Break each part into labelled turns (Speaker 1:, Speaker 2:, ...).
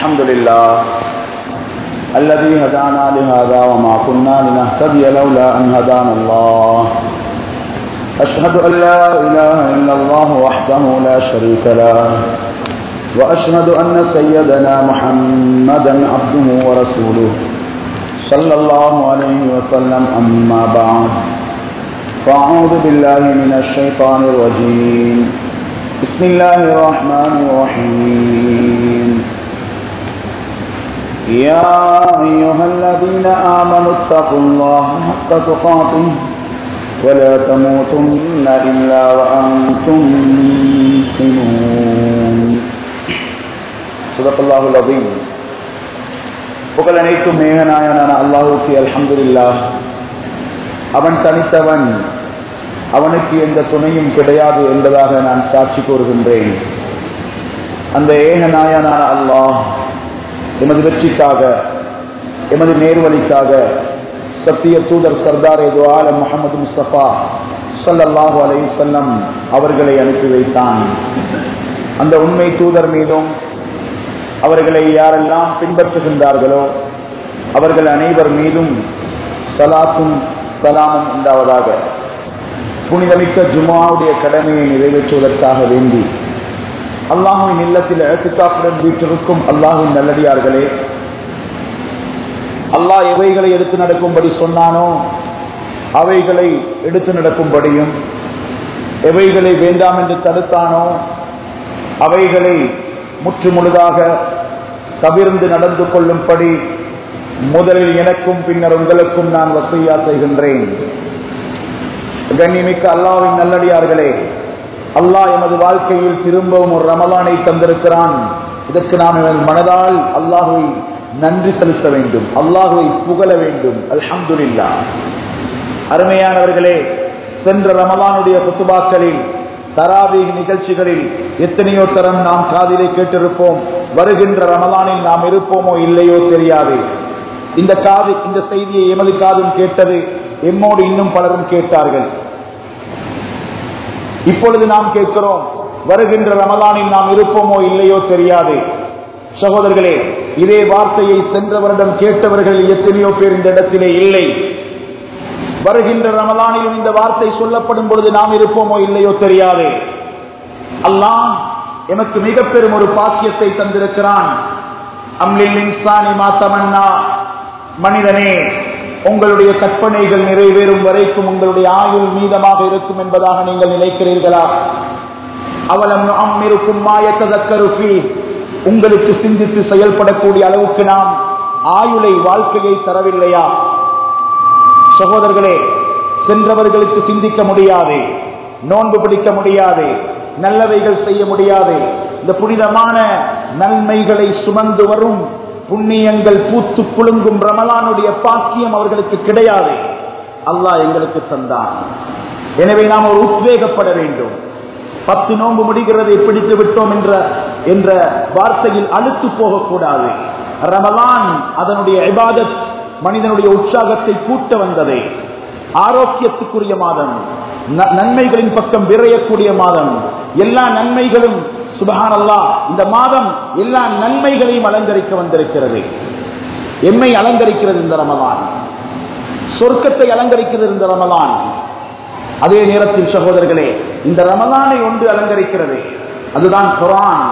Speaker 1: الحمد لله الذي هدانا لهذا وما كنا لنهتدي لولا أن هدانا الله أشهد أن لا إله إلا الله وحده لا شريك له وأشهد أن سيدنا محمدا عبده ورسوله صلى الله عليه وسلم أما بعد فأعوذ بالله من الشيطان الرجيم بسم الله الرحمن الرحيم يا أيها الذين آمنوا اتقوا الله حق تقاته ولا تموتن إلا وأنتم مسلمون صدق الله العظيم புகழ் அனைத்தும் மேகநாயனான அல்லாஹுக்கு அல்ஹம்துலில்லா அவன் தனித்தவன் அவனுக்கு எந்த துணையும் கிடையாது என்பதாக நான் சாட்சி கூறுகின்றேன் அந்த ஏகநாயனான அல்லாஹ் எமது வெற்றிக்காக எமது நேர்வழிக்காக சத்திய தூதர் சர்தார் ஏதோ ஆலம் முகமது முஸ்தபா சல்லல்லாஹு அலை செல்லம் அவர்களை அனுப்பி வைத்தான் அந்த உண்மை தூதர் மீதும் அவர்களை யாரெல்லாம் பின்பற்றுகின்றார்களோ அவர்கள் அனைவர் மீதும் சலாத்தும் சலாமும் உண்டாவதாக புனிதமிக்க ஜுமாவுடைய கடமையை நிறைவேற்றுவதற்காக வேண்டி அல்லாஹுவின் இல்லத்தில் எழுத்துக்காப்புடன் வீட்டிற்கும் அல்லாஹுவின் நல்லடியார்களே அல்லாஹ் எவைகளை எடுத்து நடக்கும்படி சொன்னானோ அவைகளை எடுத்து நடக்கும்படியும் எவைகளை வேண்டாம் என்று தடுத்தானோ அவைகளை முற்று முழுதாக தவிர்ந்து நடந்து கொள்ளும்படி முதலில் எனக்கும் பின்னர் உங்களுக்கும் நான் வசையா செய்கின்றேன் கண்ணிமிக்க அல்லாவின் நல்லடியார்களே அல்லாஹ் எமது வாழ்க்கையில் திரும்பவும் ஒரு ரமலானை தந்திருக்கிறான் இதற்கு நாம் எமது மனதால் அல்லாஹுவை நன்றி செலுத்த வேண்டும் அல்லாஹுவை புகழ வேண்டும் அல்ஹம்துல்லா அருமையானவர்களே சென்ற ரமலானுடைய குத்துபாக்களில் தராவி நிகழ்ச்சிகளில் எத்தனையோ தரம் நாம் காதிலே கேட்டிருப்போம் வருகின்ற ரமலானில் நாம் இருப்போமோ இல்லையோ தெரியாது இந்த காது இந்த செய்தியை எமது காதும் கேட்டது எம்மோடு இன்னும் பலரும் கேட்டார்கள் இப்பொழுது நாம் கேட்கிறோம் வருகின்ற ரமலானில் நாம் இருப்போமோ இல்லையோ தெரியாது சகோதரர்களே இதே வார்த்தையை சென்ற வருடம் கேட்டவர்கள் எத்தனையோ பேர் இந்த இடத்திலே இல்லை வருகின்ற ரமலானிலும் இந்த வார்த்தை சொல்லப்படும் பொழுது நாம் இருப்போமோ இல்லையோ தெரியாது அல்லாஹ் எமக்கு மிக பெரும் ஒரு பாக்கியத்தை தந்திருக்கிறான் அம்லில் இன்சானி மாத்தமன்னா மனிதனே உங்களுடைய கற்பனைகள் நிறைவேறும் வரைக்கும் உங்களுடைய ஆயுள் மீதமாக இருக்கும் என்பதாக நீங்கள் நினைக்கிறீர்களா அவலம் அம்மிருக்கும் மாயத்ததக்கருப்பி உங்களுக்கு சிந்தித்து செயல்படக்கூடிய அளவுக்கு நாம் ஆயுளை வாழ்க்கையை தரவில்லையா சகோதரர்களே சென்றவர்களுக்கு சிந்திக்க முடியாது நோன்பு பிடிக்க முடியாது நல்லவைகள் செய்ய முடியாது இந்த புனிதமான நன்மைகளை சுமந்து வரும் புண்ணியங்கள் பூத்து குலுங்கும் ரமலானுடைய பாக்கியம் அவர்களுக்கு கிடையாது அல்லாஹ் எங்களுக்கு தந்தான் எனவே நாம் ஒரு உத்வேகப்பட வேண்டும் பத்து நோன்பு முடிகிறதை பிடித்து விட்டோம் என்ற என்ற வார்த்தையில் அழுத்து போகக்கூடாது ரமலான் அதனுடைய இபாதத் மனிதனுடைய உற்சாகத்தை கூட்ட வந்தது ஆரோக்கியத்துக்குரிய மாதம் நன்மைகளின் பக்கம் விரையக்கூடிய மாதம் எல்லா நன்மைகளும் சுபகான் அல்லா இந்த மாதம் எல்லா நன்மைகளையும் அலங்கரிக்க வந்திருக்கிறது எம்மை அலங்கரிக்கிறது இந்த ரமலான் சொர்க்கத்தை அலங்கரிக்கிறது இந்த ரமலான் அதே நேரத்தில் சகோதரர்களே இந்த ரமலானை ஒன்று அலங்கரிக்கிறது அதுதான் குரான்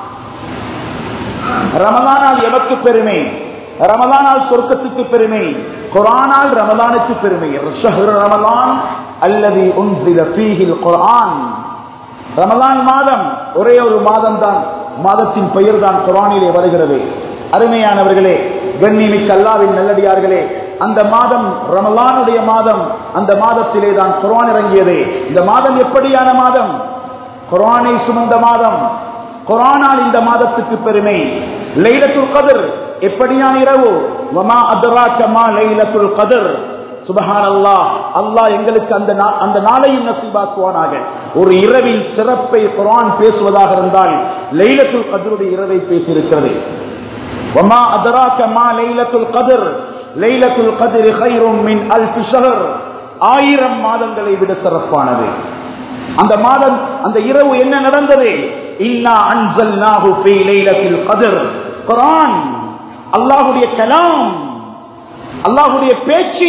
Speaker 1: ரமலானால் எமக்கு பெருமை ரமலானால் சொர்க்கத்துக்கு பெருமை குரானால் ரமலானுக்கு பெருமை ரமலான் அல்லது குரான் ரமலான் மாதம் ஒரே ஒரு மாதம் தான் மாதத்தின் பெயர் தான் குரானிலே வருகிறது அருமையானவர்களே கண்ணிமிக்க அல்லாவின் நல்லடியார்களே அந்த மாதம் ரமலானுடைய மாதம் அந்த மாதத்திலே தான் குரான் இறங்கியது இந்த மாதம் எப்படியான மாதம் குரானை சுமந்த மாதம் குரானால் இந்த மாதத்துக்கு பெருமை லைலத்துல் கதிர் எப்படியான இரவு வமா அதராக்கமா லைலத்துல் கதிர் சுபஹான் அல்லாஹ் அல்லாஹ் எங்களுக்கு அந்த அந்த நாளையும் நசீபாக்குவானாக ஒரு இரவின் சிறப்பை குரான் பேசுவதாக இருந்தால் லைலத்துல் கதருடைய இரவை பேசியிருக்கிறது வமா அதராக்கமா லைலத்துல் கதிர் லைலத்துல் கதிர் ஹைரும் மின் அல்ஃபி ஷஹர் ஆயிரம் மாதங்களை விட சிறப்பானது அந்த மாதம் அந்த இரவு என்ன நடந்தது இன்னா அன்சல்நாஹு ஃபீ லைலத்தில் கதிர் குரான் அல்லாஹுடைய கலாம் அல்லாஹுடைய பேச்சு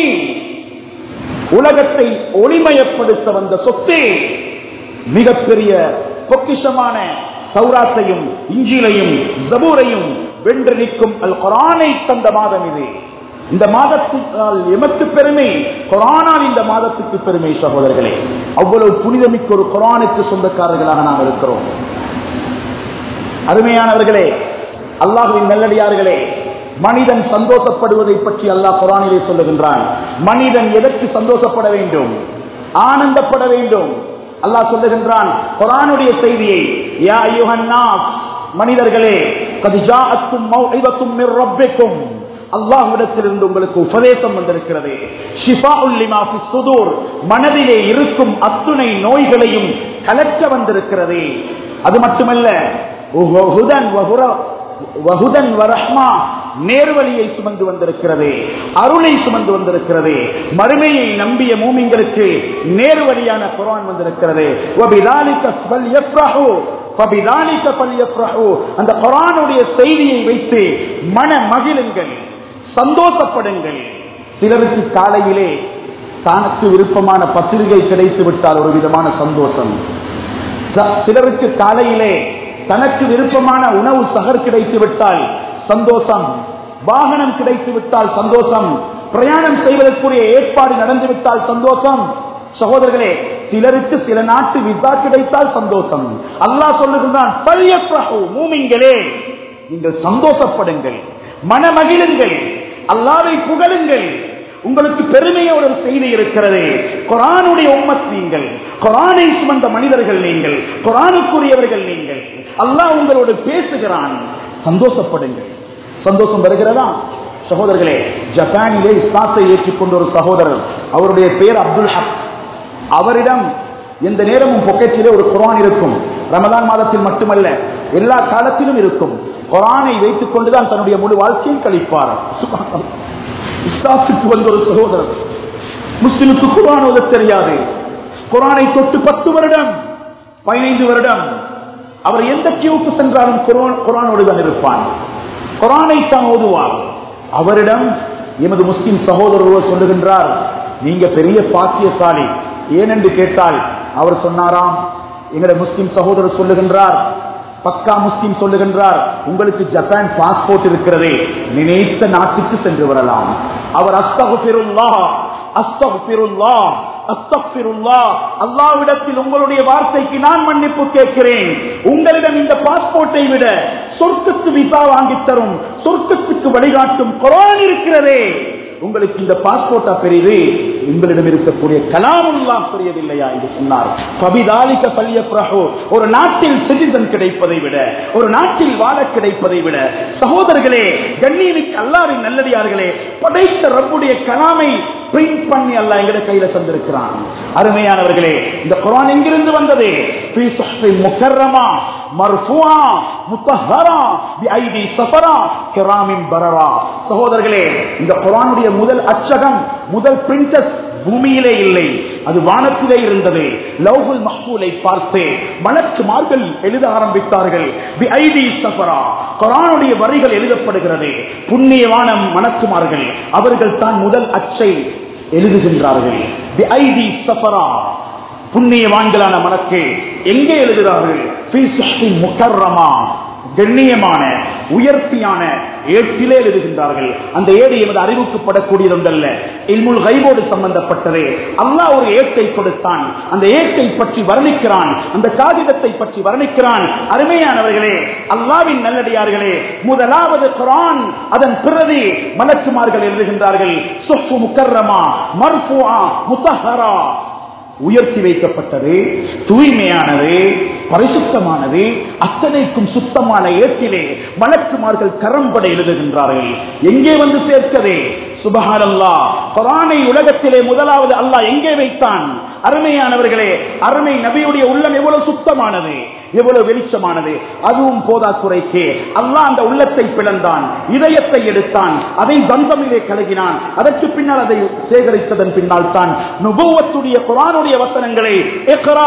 Speaker 1: உலகத்தை ஒளிமயப்படுத்த வந்த சொத்து மிகப்பெரிய பொக்கிஷமான சௌராத்தையும் இஞ்சிலையும் ஜபூரையும் வென்று நிற்கும் அல் குரானை தந்த மாதம் இது இந்த மாதத்தினால் எமக்கு பெருமை குரானால் இந்த மாதத்துக்கு பெருமை சகோதரர்களே அவ்வளவு புனிதமிக்க ஒரு குரானுக்கு சொந்தக்காரர்களாக நாம் இருக்கிறோம் அருமையானவர்களே அல்லாஹுவின் நல்லடியார்களே மனிதன் சந்தோஷப்படுவதை பற்றி அல்லாஹ் குரானிலே சொல்லுகின்றான் மனிதன் எதற்கு சந்தோஷப்பட வேண்டும் ஆனந்தப்பட வேண்டும் அல்லாஹ் சொல்லுகின்றான் குரானுடைய செய்தியை யா அய்யுஹன்னாஸ் மனிதர்களே கது ஜாஅத்தும் மௌஇதத்தும் மிர் ரப்பிக்கும் அல்லாஹ்விடத்திலிருந்து உங்களுக்கு உபதேசம் வந்திருக்கிறது ஷிஃபாஉல் லிமா ஃபிஸ் சுதூர் மனதிலே இருக்கும் அத்துணை நோய்களையும் கலக்க வந்திருக்கிறது அது மட்டுமல்ல ஹுதன் வஹுர- வஹுதன் வரஹ்மா நேர்வழியை சுமந்து வந்திருக்கிறது அருளை சுமந்து வந்திருக்கிறது மறுமையை நம்பிய மூமிங்களுக்கு நேர்வழியான குரான் வந்திருக்கிறது وَبِذَلِكَ فَلْيَفْرَحُوا فَبِذَلِكَ فَلْيَفْرَحُوا அந்த குரானுடைய செய்தியை வைத்து மன மகிழுங்கள் சந்தோஷப்படுங்கள் சிலருக்கு காலையிலே தனக்கு விருப்பமான பத்திரிகை கிடைத்து விட்டால் ஒரு விதமான சந்தோஷம் ச- சிலருக்கு காலையிலே தனக்கு விருப்பமான உணவு சகர் கிடைத்து விட்டால் சந்தோஷம் வாகனம் கிடைத்து விட்டால் சந்தோஷம் பிரயாணம் செய்வதற்குரிய ஏற்பாடு நடந்து விட்டால் சந்தோஷம் சகோதரர்களே சிலருக்கு சில நாட்டு விசா கிடைத்தால் சந்தோஷம் அல்லாஹ் சொல்லுகின்றான் "பல்யஃப்ரஹு", மூமின்களே நீங்கள் சந்தோஷப்படுங்கள் மனமகிழுங்கள் அல்லாவை புகழுங்கள் உங்களுக்கு பெருமையோட ஒரு செய்தி இருக்கிறது குரானுடைய உம்மத் நீங்கள் குரானை சுமந்த மனிதர்கள் நீங்கள் குரானுக்குரியவர்கள் நீங்கள் அல்லாஹ் உங்களோடு பேசுகிறான் சந்தோஷப்படுங்கள் சந்தோஷம் வருகிறதா சகோதரர்களே ஜப்பானிலே இஸ்லாத்தை ஏற்றுக்கொண்ட ஒரு சகோதரர் அவருடைய பெயர் அப்துல் ஹக் அவரிடம் எந்த நேரமும் பொக்கெட்டிலே ஒரு குரான் இருக்கும் ரமதான் மாதத்தில் மட்டுமல்ல எல்லா காலத்திலும் இருக்கும் குரானை வைத்துக் கொண்டுதான் தன்னுடைய முழு வாழ்க்கையும் கழிப்பார் சுப்ஹானல்லாஹ். இஸ்லாத்துக்கு வந்த ஒரு சகோதரர் முஸ்லிமுக்கு குரான் ஓத தெரியாது குரானை தொட்டு பத்து வருடம் பதினைந்து வருடம் அவர் எந்த கியூக்கு சென்றாலும் குர்ஆன் குரானோடு தான் இருப்பான் குரானை தான் ஓதுவார் அவரிடம் எமது முஸ்லிம் சகோதரர் ஒருவர் சொல்லுகின்றார் நீங்க பெரிய பாக்கியசாலி ஏனென்று கேட்டால் அவர் சொன்னாராம் எங்களுடைய முஸ்லிம் சகோதரர் சொல்லுகின்றார் பக்கா முஸ்லிம் சொல்லுகின்றார் உங்களுக்கு ஜப்பான் பாஸ்போர்ட் இருக்கிறதே நினைத்த நாட்டுக்கு சென்று வரலாம் அவர் அஸ்தகுபிருல்லா அஸ்தகுபிருல்லா அஸ்தக்பிருல்லா அல்லாவிடத்தில் உங்களுடைய வார்த்தைக்கு நான் மன்னிப்பு கேட்கிறேன் உங்களிடம் இந்த பாஸ்போர்ட்டை விட சொர்க்கத்து விசா வாங்கித் தரும் சொர்க்கத்துக்கு வழிகாட்டும் குரான் இருக்கிறதே உங்களுக்கு இந்த பாஸ்போர்ட்டா பெரியது உங்களிடம் இருக்கக்கூடிய கலாமுல்லாம் பெரியதில்லையா என்று சொன்னார் பபிதாலிக்க பல்யப்ரஹு ஒரு நாட்டில் சிட்டிசன் கிடைப்பதை விட ஒரு நாட்டில் வாழ கிடைப்பதை விட சகோதரர்களே கண்ணியமிக்கு அல்லாவின் நல்லடியார்களே படைத்த ரப்புடைய கலாமை பிரிண்ட் பண்ணி அல்லாஹ் எங்கட கையில தந்திருக்கிறான் அருமையானவர்களே இந்த குரான் எங்கிருந்து வந்தது في صحف مكرمة مرفوعة مطهرة بأيدي سفرة كرام بررة சகோதரர்களே இந்த குரானுடைய முதல் அச்சகம் முதல் பிரிண்டஸ் பூமியிலே இல்லை அது வானத்திலே இருந்தது லவ்ஹுல் மஹ்பூலை பார்த்து மலக்குமார்கள் எழுத ஆரம்பித்தார்கள் பி ஐடி சஃபரா குரானுடைய வரிகள் எழுதப்படுகிறது புண்ணியவான மணக்குமார்கள் அவர்கள் தான் முதல் அச்சை எழுதுகின்றார்கள் பி ஐடி சஃபரா புண்ணியவான்களான மனக்கு எங்கே எழுதுகிறார்கள் ஃபீ சுஹ்ஃபின் முக்கர்ரமா கண்ணியமான உயர்த்தியான ஏட்டிலே எழுதுகின்றார்கள் அந்த ஏடு எமது அறிவுக்குப்படக்கூடியதொன்றல்ல இல்முல் கைபோடு சம்பந்தப்பட்டது அல்லாஹ் ஒரு ஏட்டை கொடுத்தான் அந்த ஏட்டை பற்றி வர்ணிக்கிறான் அந்த காகிதத்தை பற்றி வர்ணிக்கிறான் அருமையானவர்களே அல்லாவின் நல்லடியார்களே முதலாவது குரான் அதன் பிறகு மலக்குமார்கள் எழுதுகின்றார்கள் சுஃபு முக்கர்ரமா மர்ஃபுஆ முத்தஹரா உயர்த்தி வைக்கப்பட்டது தூய்மையானது பரிசுத்தமானது அத்தனைக்கும் சுத்தமான ஏற்றிலே மலக்குமார்கள் கரம்பட எழுதுகின்றார்கள் எங்கே வந்து சேர்க்கவே சுபஹானல்லா குரானை உலகத்திலே முதலாவது அல்லாஹ் எங்கே வைத்தான் அருமையானவர்களே அருமை நபியுடைய உள்ளம் எவ்வளவு சுத்தமானது எவ்வளவு வெளிச்சமானது அதுவும் போதாக்குறைக்கு அல்லாஹ் அந்த உள்ளத்தை பிளந்தான் இதயத்தை எடுத்தான் அதை தந்தமிலே கலகினான் அதற்கு பின்னால் அதை சேகரித்ததன் பின்னால் தான் நுபுவத்துடைய குரானுடைய வசனங்களை எக்ரா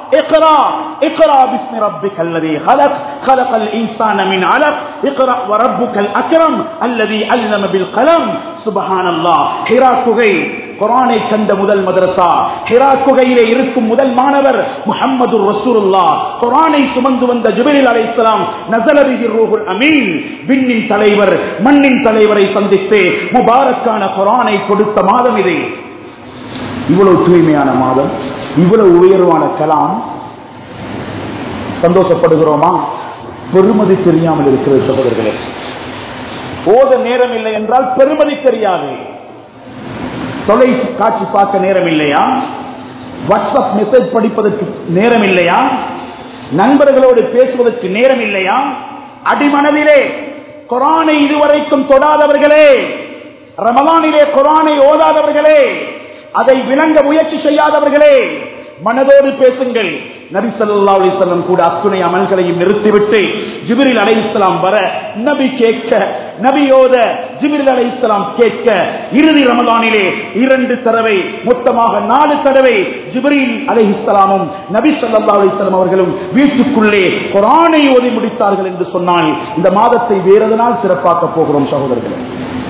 Speaker 1: اقرا اقرا باسم ربك الذي خلق خلق الانسان من علق اقرا وربك الاكرم الذي علم بالقلم سبحان الله ஹிரா குகை குரானை கண்ட முதல் மதரசா ஹிரா குகையிலே இருக்கும் முதல் மாணவர் முஹம்மது ரசூலுல்லா குரானை சுமந்து வந்த ஜிபிரில் அலைஹிஸ்ஸலாம் நஸலபிஹி ரூஹுல் அமீன் விண்ணின் தலைவர் மண்ணின் தலைவரை சந்தித்து முபாரக்கான குரானை கொடுத்த மாதம் இது இவ்வளவு தூய்மையான மாதம் இவ்வளவு உயர்வான கலாம் சந்தோஷப்படுகிறோமா பெருமதி தெரியாமல் இருக்கிறது சகோதரர்களே ஓத நேரம் இல்லை என்றால் பெருமதி தெரியாது தொலை காட்சி பார்க்க நேரம் இல்லையா வாட்ஸ்அப் மெசேஜ் படிப்பதற்கு நேரம் இல்லையா நண்பர்களோடு பேசுவதற்கு நேரம் இல்லையா அடிமனதிலே குரானை இதுவரைக்கும் தொடாதவர்களே ரமலானிலே குரானை ஓதாதவர்களே அதை விளங்க முயற்சி செய்யாதவர்களே மனதோடு பேசுங்கள் நபி சல்லா அலிசல்லம் கூட அத்துணை அமல்களையும் நிறுத்திவிட்டு ஜிபிரில் அலை இஸ்லாம் வர நபி கேட்க நபியோத ஜிபிரில் அலை இஸ்லாம் கேட்க இறுதி ரமதானிலே இரண்டு தடவை மொத்தமாக நாலு தடவை ஜிபிரில் அலை இஸ்லாமும் நபி சல்லா அலிஸ்லாம் அவர்களும் வீட்டுக்குள்ளே குரானை ஓதி முடித்தார்கள் என்று சொன்னால் இந்த மாதத்தை வேறதனால் சிறப்பாக்க போகிறோம் சகோதரர்களே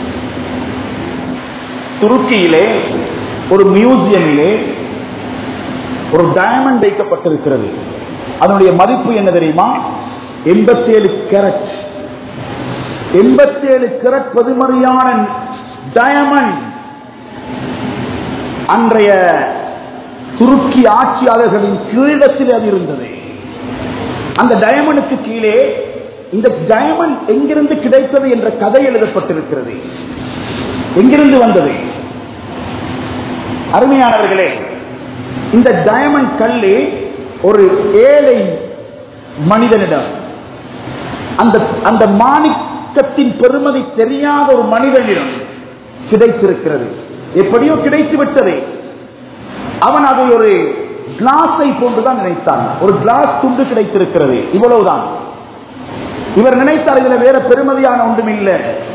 Speaker 1: துருக்கியிலே ஒரு மியூசியமிலே ஒரு டயமண்ட் வைக்கப்பட்டிருக்கிறது அதனுடைய மதிப்பு என்ன தெரியுமா எண்பத்தி ஏழு கேரட் எண்பத்தி ஏழு கேரட் பதுமறியான டயமண்ட் அன்றைய துருக்கி ஆட்சியாளர்களின் கீழத்தில் அது இருந்தது அந்த டயமண்டுக்கு கீழே இந்த டயமண்ட் எங்கிருந்து கிடைத்தது என்ற கதை எழுதப்பட்டிருக்கிறது எங்கிருந்து வந்தது அருமையானவர்களே இந்த டயமண்ட் கல்லு ஒரு ஏழை மனிதனிடம் அந்த அந்த மாணிக்கத்தின் பெருமதி தெரியாத ஒரு மனிதனிடம் கிடைத்திருக்கிறது எப்படியோ கிடைத்து விட்டது அவன் அதை ஒரு கிளாஸை போன்றுதான் நினைத்தான் ஒரு கிளாஸ் துண்டு கிடைத்திருக்கிறது இவ்வளவுதான் இவர் நினைத்தார் இதுல வேற பெருமதியான ஒன்றும் இல்லை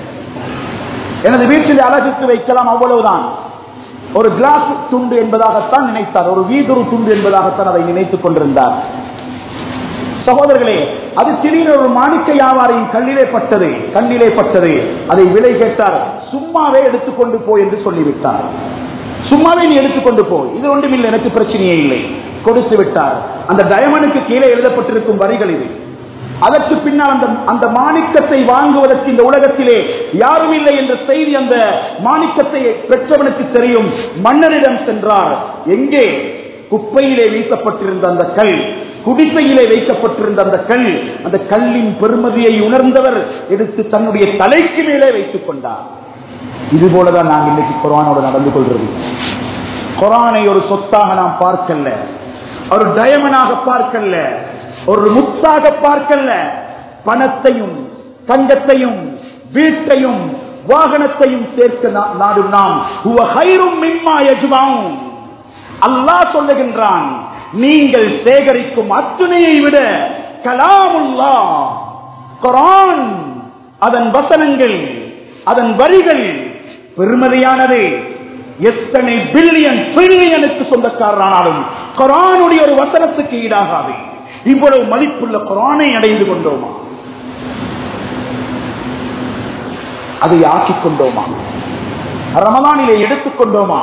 Speaker 1: எனது வீட்டில் அழகுக்கு வைக்கலாம் அவ்வளவுதான் ஒரு கிளாஸ் துண்டு என்பதாகத்தான் நினைத்தார் ஒரு வீதுரு துண்டு என்பதாகத்தான் அதை நினைத்துக் கொண்டிருந்தார் சகோதரர்களே அது திடீரென ஒரு மாணிக்க வியாபாரியின் கல்லிலே பட்டது கண்ணிலே பட்டது அதை விலை கேட்டார் சும்மாவே எடுத்துக்கொண்டு போய் என்று சொல்லிவிட்டார் சும்மாவே நீ எடுத்துக்கொண்டு போய் இது ஒன்றுமில்லை எனக்கு பிரச்சனையே இல்லை கொடுத்து விட்டார் அந்த டயமனுக்கு கீழே எழுதப்பட்டிருக்கும் வரிகள் இது அதற்கு பின்னால் அந்த அந்த மாணிக்கத்தை வாங்குவதற்கு இந்த உலகத்திலே யாரும் இல்லை என்ற செய்தி அந்த மாணிக்கத்தை பெற்றவனுக்கு தெரியும் மன்னரிடம் சென்றார் எங்கே குப்பையிலே வீசப்பட்டிருந்த அந்த கல் குடிசையிலே வைக்கப்பட்டிருந்த அந்த கல் அந்த கல்லின் பெருமதியை உணர்ந்தவர் எடுத்து தன்னுடைய தலைக்கு மேலே வைத்துக் கொண்டார் இது போலதான் நாம் இன்னைக்கு குரானோடு நடந்து கொள்றது குரானை ஒரு சொத்தாக நாம் பார்க்கல ஒரு டயமனாக பார்க்கல ஒரு முத்தாக பார்க்கல பணத்தையும் தங்கத்தையும் வீட்டையும் வாகனத்தையும் சேர்க்க நா- நாடும் நாம் "ஹுவ ஹைரும் மிம்மா யஜ்மஊன்." அல்லாஹ் சொல்லுகின்றான் நீங்கள் சேகரிக்கும் அத்துணையை விட கலாமுல்லா குரான் அதன் வசனங்கள் அதன் வரிகள் பெருமதியானது எத்தனை பில்லியன் பில்லியனுக்கு சொந்தக்காரரானாலும் குரானுடைய ஒரு வசனத்துக்கு ஈடாகாது இவ்வளவு மதிப்புள்ள குரானை அடைந்து கொண்டோமா அதை ஆக்கிக் கொண்டோமா ரமலானிலே எடுத்துக்கொண்டோமா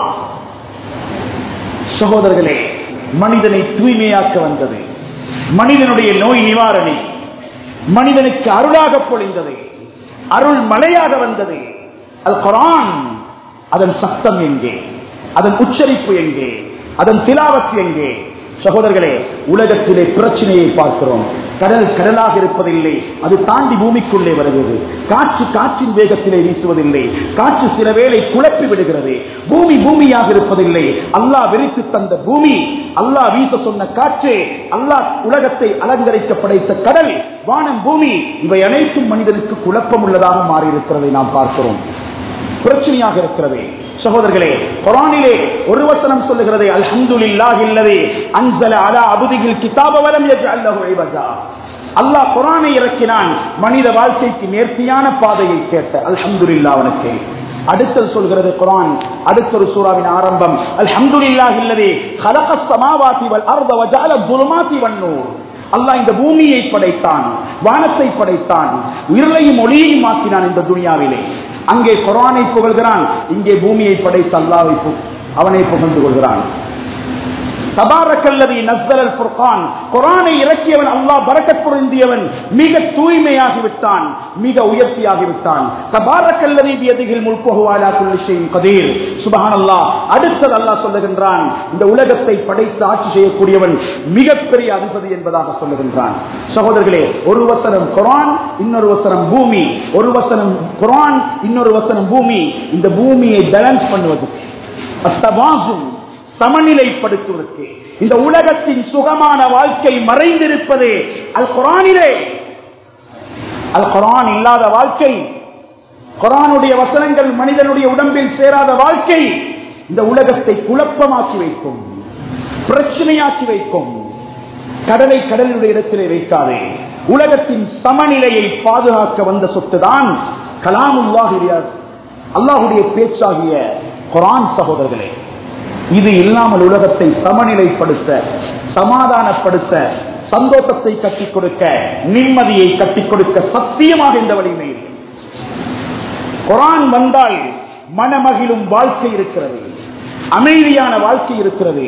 Speaker 1: சகோதரர்களே மனிதனை தூய்மையாக்க வந்தது மனிதனுடைய நோய் நிவாரணி மனிதனுக்கு அருளாக பொழிந்தது அருள் மலையாக வந்தது அது குரான் அதன் சத்தம் எங்கே அதன் உச்சரிப்பு எங்கே அதன் திலாவத்து எங்கே சகோதரர்களே உலகத்திலே பிரச்சனையை பார்க்கிறோம் கடல் கடலாக இருப்பதில்லை அது தாண்டி பூமிக்குள்ளே வருகிறது காற்று காற்றின் வேகத்திலே வீசுவதில்லை காற்று சில வேளை குழப்பி விடுகிறது பூமி பூமியாக இருப்பதில்லை அல்லாஹ் விரித்து தந்த பூமி அல்லாஹ் வீச சொன்ன காற்று அல்லாஹ் உலகத்தை அலங்கரிக்க படைத்த கடல் வானம் பூமி இவை அனைத்தும் மனிதனுக்கு குழப்பம் உள்ளதாக மாறியிருக்கிறதை நாம் பார்க்கிறோம் பிரச்சனையாக இருக்கிறது சகோதரர்களே குரானிலே ஒரு வசனம் சொல்லுகிறது அல்ஹம்துலில்லாஹி இல்லதே அன்ஸல அலா அபுதிஹில் கிதாப வலம் யஜ்அல் லஹு இவஜா அல்லாஹ் குரானை இறக்கினான் மனித வாழ்க்கைக்கு நேர்த்தியான பாதையை கேட்ட அல்ஹம்துலில்லாஹ் அவனுக்கு அடுத்தது சொல்கிறது குரான் அடுத்த ஒரு சூறாவின் ஆரம்பம் அல்ஹம்துலில்லாஹி அல்லதி خلقஸ் ஸமாவாதி வல் அர்த வஜஅல ظுலுமாதி வன்-நூர் அல்லாஹ் இந்த பூமியை படைத்தான் வானத்தை படைத்தான் உயிரையும் ஒளியையும் ஆக்கினான் இந்த துனியாவிலே அங்கே குரானை புகழ்கிறான் இங்கே பூமியை படைத்த அல்லாஹ்வை பு- அவனை புகழ்ந்து கொள்கிறான் தபாரக்கல்லதி நஸ்தல் ஃபுர்கான் குரானை இறக்கியவன் அல்லாஹ் பரக்கத் பொருந்தியவன் மிக தூய்மையாகி விட்டான் மிக உயர்த்தியாகி விட்டான் தபாரக்கல்லதி பியதிகில் முல்குஹு அலா குல்லி ஷைஇன் கதீர் சுப்ஹானல்லாஹ் அடுத்தது அல்லாஹ் சொல்லுகின்றான் இந்த உலகத்தை படைத்து ஆட்சி செய்யக்கூடியவன் மிகப்பெரிய அதிபதி என்பதாக சொல்லுகின்றான் சகோதரர்களே ஒரு வசனம் குரான் இன்னொரு வசனம் பூமி ஒரு வசனம் குரான் இன்னொரு வசனம் பூமி இந்த பூமியை பேலன்ஸ் பண்ணுவதற்கு அஸ்தவாசும் சமநிலைப்படுத்துவதற்கு இந்த உலகத்தின் சுகமான வாழ்க்கை மறைந்திருப்பதே அல் குரானிலே அல் குரான் இல்லாத வாழ்க்கை குரானுடைய வசனங்கள் மனிதனுடைய உடம்பில் சேராத வாழ்க்கை இந்த உலகத்தை குழப்பமாக்கி வைக்கும் பிரச்சனையாக்கி வைக்கும் கடலை கடலுடைய இடத்திலே வைக்காதே உலகத்தின் சமநிலையை பாதுகாக்க வந்த சொத்துதான் கலாமுல்லாஹிய அல்லாஹுடைய பேச்சாகிய குரான் சகோதரர்களே இது இல்லாமல் உலகத்தை சமநிலைப்படுத்த சமாதானப்படுத்த சந்தோஷத்தை கட்டிக் கொடுக்க நிம்மதியை கட்டிக் கொடுக்க சத்தியமாக இந்த வலிமை இல்லை. குரான் வந்தால் மனமகிழும் வாழ்க்கை இருக்கிறது அமைதியான வாழ்க்கை இருக்கிறது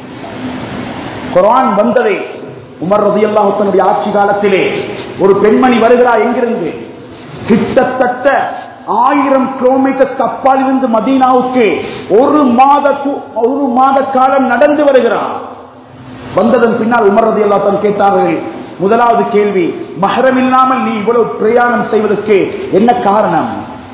Speaker 1: குரான் வந்ததே உமர் ரதியல்லாஹு தன்னுடைய ஆட்சி காலத்திலே ஒரு பெண்மணி வருகிறார் எங்கிருந்து கிட்டத்தட்ட ஆயிரம் கிலோமீட்டர் கப்பால் இருந்து மதீனாவுக்கு ஒரு மாத கு- ஒரு மாத காலம் நடந்து வருகிறார் வந்ததன் பின்னால் உமர் ரதி அல்லாத்தான் கேட்டார்கள் முதலாவது கேள்வி மஹரம் இல்லாமல் நீ இவ்வளவு பிரயாணம் செய்வதற்கு என்ன காரணம்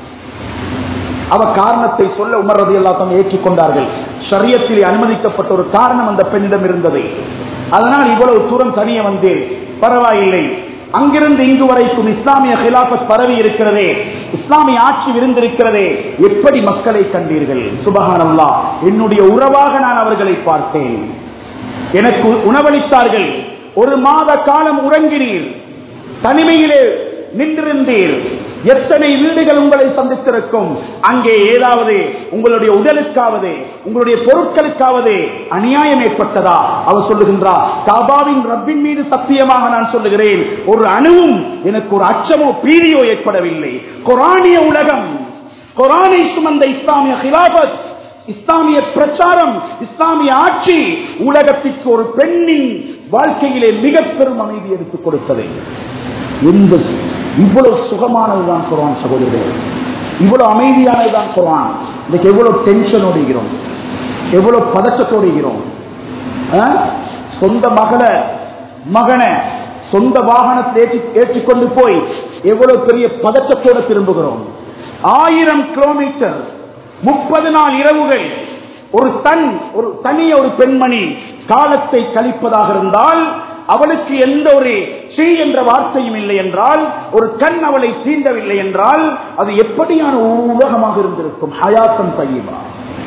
Speaker 1: அவ காரணத்தை சொல்ல உமர் ரதி அல்லாத்தான் ஏற்றுக்கொண்டார்கள் ஷரியத்திலே அனுமதிக்கப்பட்ட ஒரு காரணம் அந்த பெண்ணிடம் இருந்தது அதனால் இவ்வளவு தூரம் தனிய வந்தேன் பரவாயில்லை அங்கிருந்து இங்கு வரைக்கும் இஸ்லாமிய ஹிலாபத் பரவி இருக்கிறதே இஸ்லாமிய ஆட்சி விருந்திருக்கிறதே எப்படி மக்களை கண்டீர்கள் சுபஹானல்லா என்னுடைய உறவாக நான் அவர்களை பார்த்தேன் எனக்கு உணவளித்தார்கள் ஒரு மாத காலம் உறங்கினீர் தனிமையிலே நின்றிருந்தீர் எத்தனை வீடுகள் உங்களை சந்தித்திருக்கும் அங்கே ஏதாவது உங்களுடைய உடலுக்காவது உங்களுடைய பொருட்களுக்காவது அநியாயம் ஏற்பட்டதா அவர் சொல்லுகின்றார் காபாவின் ரப்பின் மீது சத்தியமாக நான் சொல்லுகிறேன் ஒரு அணுவும் எனக்கு ஒரு அச்சமோ பீதியோ ஏற்படவில்லை குரானிய உலகம் குரானை சுமந்த இஸ்லாமிய ஹிலாபத் இஸ்லாமிய பிரச்சாரம் இஸ்லாமிய ஆட்சி உலகத்திற்கு ஒரு பெண்ணின் வாழ்க்கையிலே மிக பெரும் அமைதி எடுத்துக் கொடுத்தது எந்த இவ்வளவு சுகமானதுதான் குரான் சகோதரர்களே இவ்வளவு அமைதியானதுதான் குரான் இன்னைக்கு எவ்வளவு டென்ஷன் ஓடுகிறோம் எவ்வளவு பதற்றத்தோடு இருக்கிறோம் ஆ? சொந்த மகளை மகனை சொந்த வாகனத்தை ஏற்றி ஏற்றிக்கொண்டு போய் எவ்வளவு பெரிய பதற்றத்தோடு திரும்புகிறோம் ஆயிரம் கிலோமீட்டர் முப்பது நாள் இரவுகள் ஒரு தன் ஒரு தனிய ஒரு பெண்மணி காலத்தை கழிப்பதாக இருந்தால் அவளுக்கு எந்த ஒரு ஸ்ரீ என்ற வார்த்தையும் இல்லை என்றால் ஒரு கண் அவளை தீண்டவில்லை என்றால் அது எப்படியான உலகமாக இருந்திருக்கும் ஹயாத்தம் தையீபா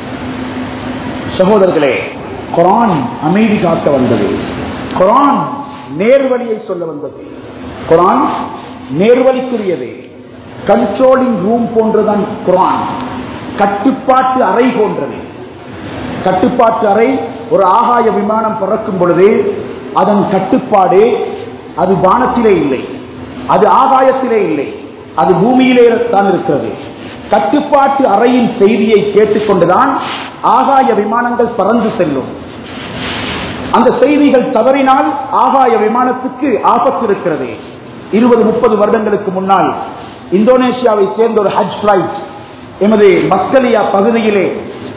Speaker 1: சகோதரர்களே குரான் அமைதி காக்க வந்தது குரான் நேர்வழியை சொல்ல வந்தது குரான் நேர்வழிக்குரியது கண்ட்ரோலிங் ரூம் போன்றதான் குரான் கட்டுப்பாட்டு அறை போன்றது கட்டுப்பாட்டு அறை ஒரு ஆகாய விமானம் பறக்கும் பொழுது அதன் கட்டுப்பாடு அது வானத்திலே இல்லை அது ஆகாயத்திலே இல்லை அது பூமியிலே தான் இருக்கிறது கட்டுப்பாட்டு அறையின் செய்தியை கேட்டுக்கொண்டுதான் ஆகாய விமானங்கள் பறந்து செல்லும் அந்த செய்திகள் தவறினால் ஆகாய விமானத்துக்கு ஆபத்து இருக்கிறது இருபது முப்பது வருடங்களுக்கு முன்னால் இந்தோனேஷியாவை சேர்ந்த ஒரு ஹஜ் பிளைட் எமது மஸ்கலியா பகுதியிலே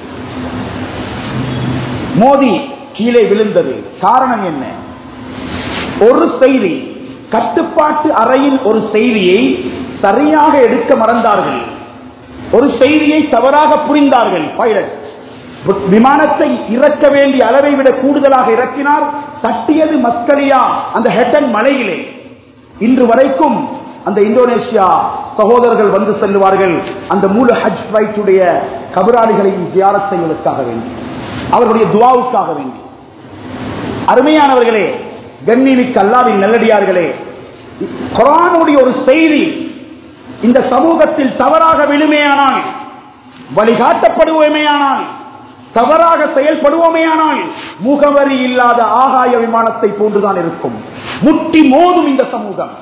Speaker 1: மோதி கீழே விழுந்தது காரணம் என்ன ஒரு செய்தி கட்டுப்பாட்டு அறையின் ஒரு செய்தியை சரியாக எடுக்க மறந்தார்கள் ஒரு செய்தியை தவறாக புரிந்தார்கள் பைலட் விமானத்தை இறக்க வேண்டிய அளவை விட கூடுதலாக இறக்கினார் தட்டியது மஸ்கலியா அந்த ஹெட்டன் மலையிலே இன்று வரைக்கும் அந்த இந்தோனேஷியா சகோதரர்கள் வந்து செல்லுவார்கள் அந்த மூல ஹஜ் ஃபிளைட்டுடைய கபராளிகளையும் தியாரத் செய்வதற்காக வேண்டி அவர்களுடைய துவாவுக்காக வேண்டி அருமையானவர்களே கண்ணிமிக்க அல்லாவின் நல்லடியார்களே குரானுடைய ஒரு செய்தி இந்த சமூகத்தில் தவறாக விழுமையானால் வழிகாட்டப்படுவோமேயானால் தவறாக செயல்படுவோமேயானால் முகவரி இல்லாத ஆகாய விமானத்தை போன்றுதான் இருக்கும் முட்டி மோதும் இந்த சமூகம்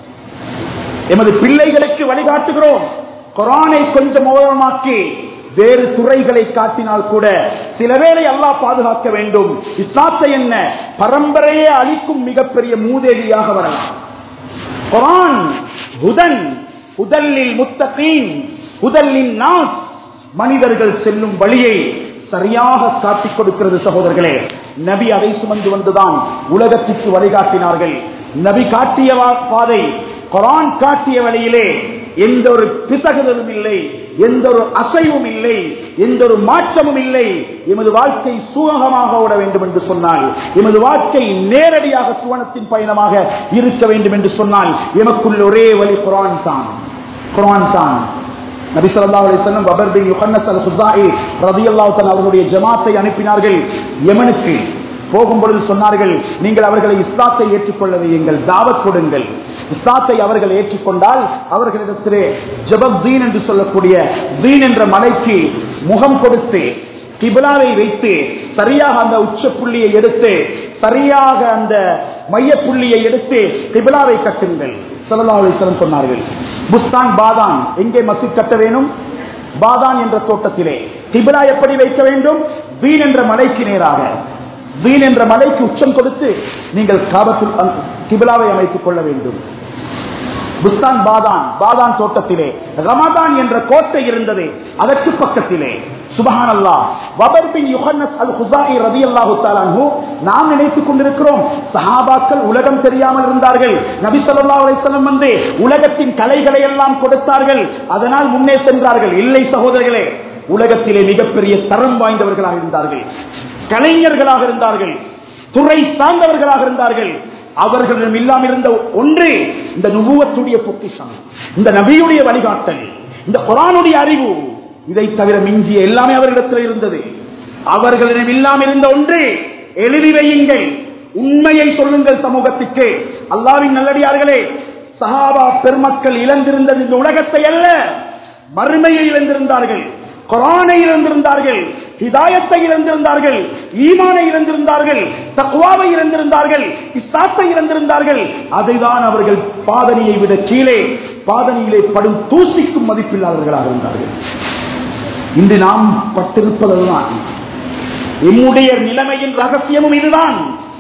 Speaker 1: எமது பிள்ளைகளுக்கு வழிகாட்டுகிறோம் குரானை கொஞ்சம் ஓரமாக்கி வேறு துறைகளை காட்டினால் கூட சில வேளை அல்லாஹ் பாதுகாக்க வேண்டும் இஸ்லாத்தை என்ன பரம்பரையே அளிக்கும் மிகப்பெரிய மூதேவியாக வரலாம் குரான் ஹுதன் ஹுதல்லில் முத்தகீன் ஹுதல்லின் நாஸ் மனிதர்கள் செல்லும் வழியை சரியாக காட்டிக் கொடுக்கிறது சகோதரர்களே நபி அதை சுமந்து வந்துதான் உலகத்திற்கு வழிகாட்டினார்கள் நபி காட்டிய வா- பாதை குரான் காட்டிய வழியிலே எந்த ஒரு பிசகுதலும் இல்லை எந்த ஒரு அசைவும் இல்லை எந்த ஒரு மாற்றமும் இல்லை எமது வாழ்க்கை சுகமாக ஓட வேண்டும் என்று சொன்னால் எமது வாழ்க்கை நேரடியாக சுவனத்தின் பயணமாக இருக்க வேண்டும் என்று சொன்னால் எமக்குள்ள ஒரே வழி குரான் தான் குரான் தான் நபி ஸல்லல்லாஹு அலைஹி வஸல்லம் வபர் பின் யுஹன்னஸ் அல்-குஸாஇ ரலியல்லாஹு தஆலா அவர்களுடைய ஜமாத்தை அனுப்பினார்கள் யமனுக்கு போகும்பொழுது சொன்னார்கள் நீங்கள் அவர்களை இஸ்லாத்தை ஏற்றுக்கொள்ள வையுங்கள் தாவத் கொடுங்கள் இஸ்லாத்தை அவர்கள் ஏற்றுக்கொண்டால் அவர்களிடத்திலே ஜபப் தீன் என்று சொல்லக்கூடிய தீன் என்ற மலைக்கு முகம் கொடுத்து கிபிலாவை வைத்து சரியாக அந்த உச்ச புள்ளியை எடுத்து சரியாக அந்த மைய புள்ளியை எடுத்து கிபிலாவை கட்டுங்கள் ஸல்லல்லாஹு அலைஹி வஸல்லம் சொன்னார்கள் புஸ்தான் பாதான் எங்கே மஸ்ஜித் கட்ட வேணும் பாதான் என்ற தோட்டத்திலே கிபிலா எப்படி வைக்க வேண்டும் வீண் என்ற மலைக்கு நேராக வீண் என்ற மலைக்கு உச்சம் கொடுத்து நீங்கள் காபத்துல் அன்- கிபிலாவை அமைத்துக் கொள்ள வேண்டும் புஸ்தான் பாதான் பாதான் தோட்டத்திலே ரமதான் என்ற கோட்டை இருந்தது அதற்கு பக்கத்திலே சுபஹான் அல்லாஹ் வபர் பின் யுஹன்னஸ் அல் ஹுசாஇ ரலியல்லாஹு தஆலா அன்ஹு நாம் நினைத்துக் கொண்டிருக்கிறோம் சஹாபாக்கள் உலகம் தெரியாமல் இருந்தார்கள் நபி ஸல்லல்லாஹு அலைஹி வஸல்லம் வந்து உலகத்தின் கலைகளை எல்லாம் கொடுத்தார்கள் அதனால் முன்னே சென்றார்கள் இல்லை சகோதரர்களே உலகத்திலே மிகப்பெரிய தரம் வாய்ந்தவர்களாக இருந்தார்கள் கலைஞர்களாக இருந்தார்கள் துறை சார்ந்தவர்களாக இருந்தார்கள் அவர்களிடம் இல்லாமல் இருந்த ஒன்று இந்த நுபுவத்துடைய பொக்கிஷம் இந்த நபியுடைய வழிகாட்டல் இந்த குரானுடைய அறிவு இதை தவிர மிஞ்சிய எல்லாமே அவர்களிடத்தில் இருந்தது அவர்களிடம் இல்லாமல் இருந்த ஒன்று எழுதி வையுங்கள் உண்மையை சொல்லுங்கள் சமூகத்துக்கு அல்லாவின் நல்லடியார்களே சஹாபா பெருமக்கள் இழந்திருந்தது இந்த உலகத்தை அல்ல மறுமையை இழந்திருந்தார்கள் குரானை இழந்திருந்தார்கள் ஹிதாயத்தை இழந்திருந்தார்கள் ஈமானை இழந்திருந்தார்கள் தக்வாவை இழந்திருந்தார்கள் இஸ்லாத்தை இழந்திருந்தார்கள் அதைதான் அவர்கள் பாதனியை விட கீழே பாதனியிலே படும் தூசிக்கும் மதிப்பில்லாதவர்களாக இருந்தார்கள் இன்று நாம் பட்டிருப்பதுதான் என்னுடைய நிலைமையின் ரகசியமும் இதுதான்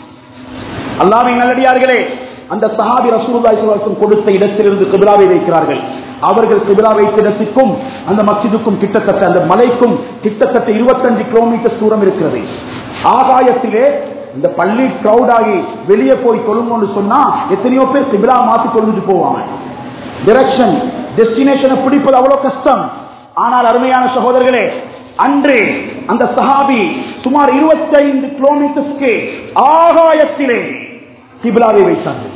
Speaker 1: அல்லாவின் நல்லடியார்களே அந்த சஹாபி ரசூலுல்லாஹி ஸல்லல்லாஹு அலைஹி வஸல்லம் கொடுத்த இடத்திலிருந்து கிபிலாவை வைக்கிறார்கள் அவர்கள் கிபிலா வைத்த இடத்துக்கும் அந்த மஸ்ஜிதுக்கும் கிட்டத்தட்ட அந்த மலைக்கும் கிட்டத்தட்ட 25 கிலோமீட்டர் தூரம் இருக்கிறது ஆகாயத்திலே இந்த பள்ளி கிரௌட் ஆகி வெளியே போய் கொள்ளுங்கன்னு சொன்னா எத்தனையோ பேர் கிபிலா மாத்தி கொண்டுட்டு போவாங்க டிரெக்ஷன் டெஸ்டினேஷனை பிடிப்பது அவ்வளவு கஷ்டம் ஆனால் அருமையான சகோதரர்களே அன்று அந்த சஹாபி சுமார் 25 கிலோமீட்டர்ஸ்க்கு ஆகாயத்திலே கிபிலாவை வைத்தார்கள்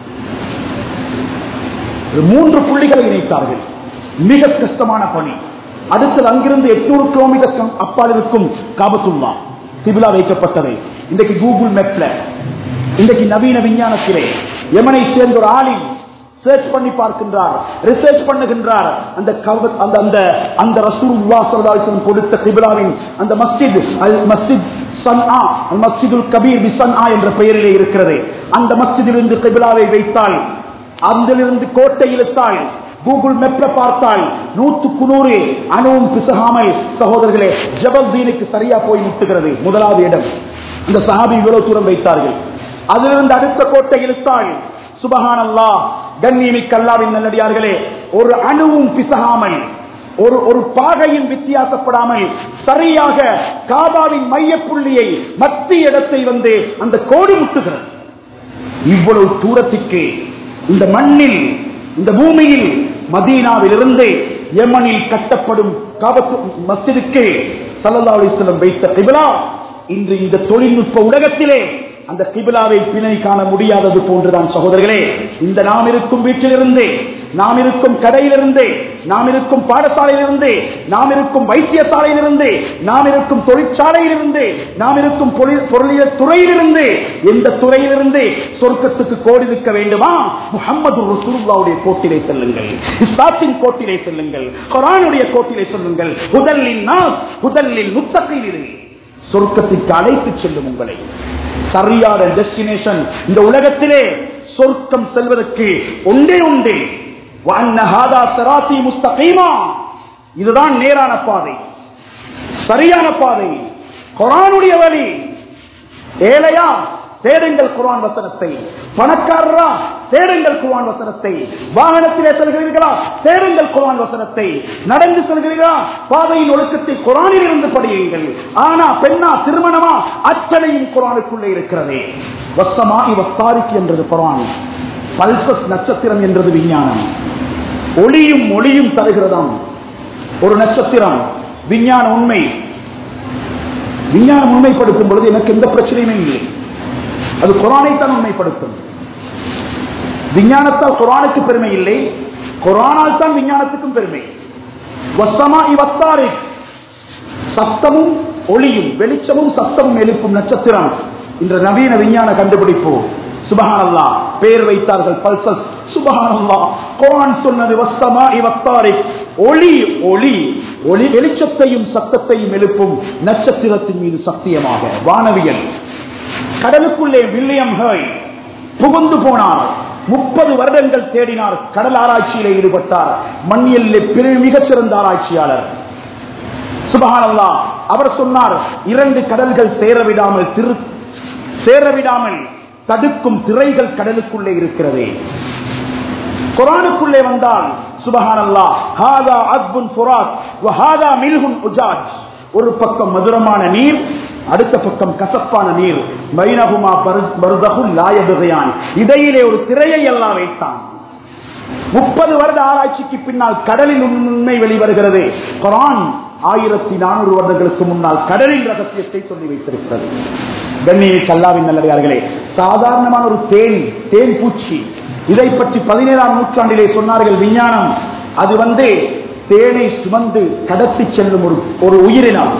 Speaker 1: ஒரு மூன்று புள்ளிகளை இணைத்தார்கள் மிக கஷ்டமான பணி அடுத்தது அங்கிருந்து எட்நூறு கிலோமீட்டர் அப்பால் இருக்கும் காபத்துல்லா கிபிலா வைக்கப்பட்டது இன்றைக்கு கூகுள் மேப்ல இன்றைக்கு நவீன விஞ்ஞானத்திலே யமனை சேர்ந்த ஒரு ஆளின் சர்ச் பண்ணி பார்க்கின்றார் ரிசர்ச் பண்ணுகின்றார் அந்த கவ- அந்த அந்த அந்த ரசூலுல்லாஹ் ஸல்லல்லாஹு அலைஹி வஸல்லம் கொடுத்த கிபிலாவின் அந்த மஸ்ஜித் அல் மஸ்ஜித் சன்ஆ அல் மஸ்ஜிதுல் கபீர் பி சன்ஆ என்ற பெயரிலே இருக்கிறது அந்த மஸ்ஜிதிலிருந்து கிபிலாவை வைத்தால் அதிலிருந்து கோட்டை இழுத்தால் கூகுள் மேப்ல பார்த்தால் நூற்றுக்கு நூறு அணுவும் பிசகாமல் சகோதரர்களே ஜபல் தீனுக்கு சரியா போய் முட்டுகிறது முதலாவது இடம் அந்த சஹாபி இவ்வளவு தூரம் வைத்தார்கள் அதிலிருந்து அடுத்த கோட்டை இழுத்தால் சுபஹான் அல்லாஹ் கண்ணியமிக்க அல்லாவின் நல்லடியார்களே ஒரு அணுவும் பிசகாமல் ஒரு ஒரு பாகையும் வித்தியாசப்படாமல் சரியாக காபாவின் மையப்புள்ளியை மத்திய இடத்தை வந்து அந்த கோடி முட்டுகிறது இவ்வளவு தூரத்துக்கு இந்த மண்ணில் இந்த பூமியில் மதீனாவில் இருந்து யமனில் கட்டப்படும் காபத்து மஸ்ஜிதுக்கு சல்லல்லா அலிஸ்லம் வைத்த கிபிலா இன்று இந்த தொழில்நுட்ப உலகத்திலே அந்த கிபிலாவை பிணை காண முடியாதது போன்றுதான் சகோதரர்களே இந்த நாம் இருக்கும் வீட்டிலிருந்து நாம் இருக்கும் கடையிலிருந்து நாம் இருக்கும் பாடசாலையிலிருந்து நாம் இருக்கும் வைத்தியசாலையிலிருந்து நாம் இருக்கும் தொழிற்சாலையிலிருந்து நாம் இருக்கும் பொருள்- பொருளியல் துறையிலிருந்து எந்த துறையிலிருந்து சொர்க்கத்துக்கு கோடி இருக்க வேண்டுமா முகமது ரசூலுல்லாவுடைய கோட்டிலே செல்லுங்கள் இஸ்லாத்தின் கோட்டிலே செல்லுங்கள் குரானுடைய கோட்டிலே செல்லுங்கள் முதலில் நாஸ் முதலில் முத்தகையில் சொர்க்கத்திற்கு அழைத்து செல்லும் உங்களை சரியான டெஸ்டினேஷன் இந்த உலகத்திலே சொர்க்கம் செல்வதற்கு ஒன்றே உண்டு وَأَنَّ هَذَا صِرَاطِي مُسْتَقِيمًا. இதுதான் நேரான பாதை சரியான பாதை குரானுடைய வழி ஏழையா தேடுங்கள் குர்ஆன் வசனத்தை பணக்காரரா தேடுங்கள் குர்ஆன் வசனத்தை வாகனத்திலே செல்கிறீர்களா தேடுங்கள் குர்ஆன் வசனத்தை நடந்து செல்கிறீர்களா பாதையின் ஒழுக்கத்தை குர்ஆனில் இருந்து படியுங்கள் ஆனா பெண்ணா திருமணமா அத்தனையும் குர்ஆனுக்குள்ளே இருக்கிறது வசமாகி வஸ்தாரிக்கு என்றது குர்ஆன் பல்சஸ் நட்சத்திரம் என்றது விஞ்ஞானம் ஒளியும் ஒளியும் தருகிறதாம் ஒரு நட்சத்திரம் விஞ்ஞான உண்மை விஞ்ஞானம் உண்மைப்படுத்தும் பொழுது எனக்கு எந்த பிரச்சனையுமே இல்லை அது குரானைத்தான் உண்மைப்படுத்தும் விஞ்ஞானத்தால் குரானுக்கு பெருமை இல்லை குரானால் தான் விஞ்ஞானத்துக்கும் பெருமை வசமா இவத்தாரி சத்தமும் ஒளியும் வெளிச்சமும் சத்தமும் எழுப்பும் நட்சத்திரம் இன்று நவீன விஞ்ஞான கண்டுபிடிப்பு சுபஹானல்லா பேர் வைத்தார்கள் பல்சஸ் சுபஹானல்லா குர்ஆன் சொன்னது வஸ்தமா இவத்தாரி ஒளி ஒளி ஒளி வெளிச்சத்தையும் சத்தத்தையும் எழுப்பும் நட்சத்திரத்தின் மீது சத்தியமாக வானவியல் கடலுக்குள்ளே வில்லியம் ஹேய் புகுந்து போனார் முப்பது வருடங்கள் தேடினார் கடல் ஆராய்ச்சியிலே ஈடுபட்டார் மண்ணியல்லே மிகச் சிறந்த ஆராய்ச்சியாளர் சுபஹானல்லா அவர் சொன்னார் இரண்டு கடல்கள் சேரவிடாமல் திரு சேரவிடாமல் தடுக்கும் திரைகள் கடலுக்குள்ளே இருக்கிறது குரானுக்குள்ளே வந்தால் சுபஹானல்லா ஹாதா அத்புன் ஃபுராத் வ ஹாதா மில்ஹுன் உஜாஜ் ஒரு பக்கம் மதுரமான நீர் அடுத்த பக்கம் கசப்பான நீர் மைனகுமா பருதகுல் லாயபகையான் இடையிலே ஒரு திரையை எல்லாம் வைத்தான் முப்பது வருட ஆராய்ச்சிக்கு பின்னால் கடலில் உண்மை வெளிவருகிறது குரான் ஆயிரத்தி நானூறு வருடங்களுக்கு முன்னால் கடலின் ரகசியத்தை சொல்லி வைத்திருக்கிறது கண்ணியை கல்லாவின் நல்லடியார்களே சாதாரணமான ஒரு தேன் தேன் பூச்சி இதை பற்றி பதினேழாம் நூற்றாண்டிலே சொன்னார்கள் விஞ்ஞானம் அது வந்து தேனை சுமந்து கடத்தி செல்லும் ஒரு ஒரு உயிரினம்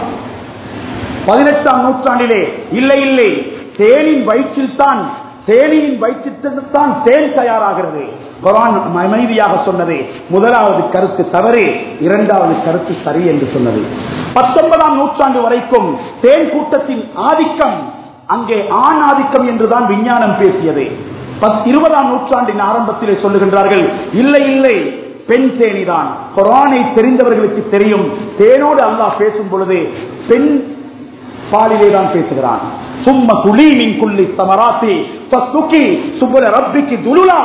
Speaker 1: பதினெட்டாம் நூற்றாண்டிலே இல்லை இல்லை தேனின் வயிற்றில் தான் தேனியின் வயிற்றில்தான் தேன் தயாராகிறது குரான் அமைதியாக சொன்னது முதலாவது கருத்து தவறு இரண்டாவது கருத்து சரி என்று சொன்னது பத்தொன்பதாம் நூற்றாண்டு வரைக்கும் தேன் கூட்டத்தின் ஆதிக்கம் அங்கே ஆண் ஆதிக்கம் என்றுதான் விஞ்ஞானம் பேசியது பத்- இருபதாம் நூற்றாண்டின் ஆரம்பத்திலே சொல்லுகின்றார்கள் இல்லை இல்லை பெண் தேனிதான் குரானை தெரிந்தவர்களுக்கு தெரியும் தேனோடு அல்லாஹ் பேசும் பொழுது பெண் பாலிலே தான் பேசுகிறான் சும்ம குலி மின் குள்ளி தமராத்தி பசுக்கி சுபுல ரப்பிக்கு துலுலா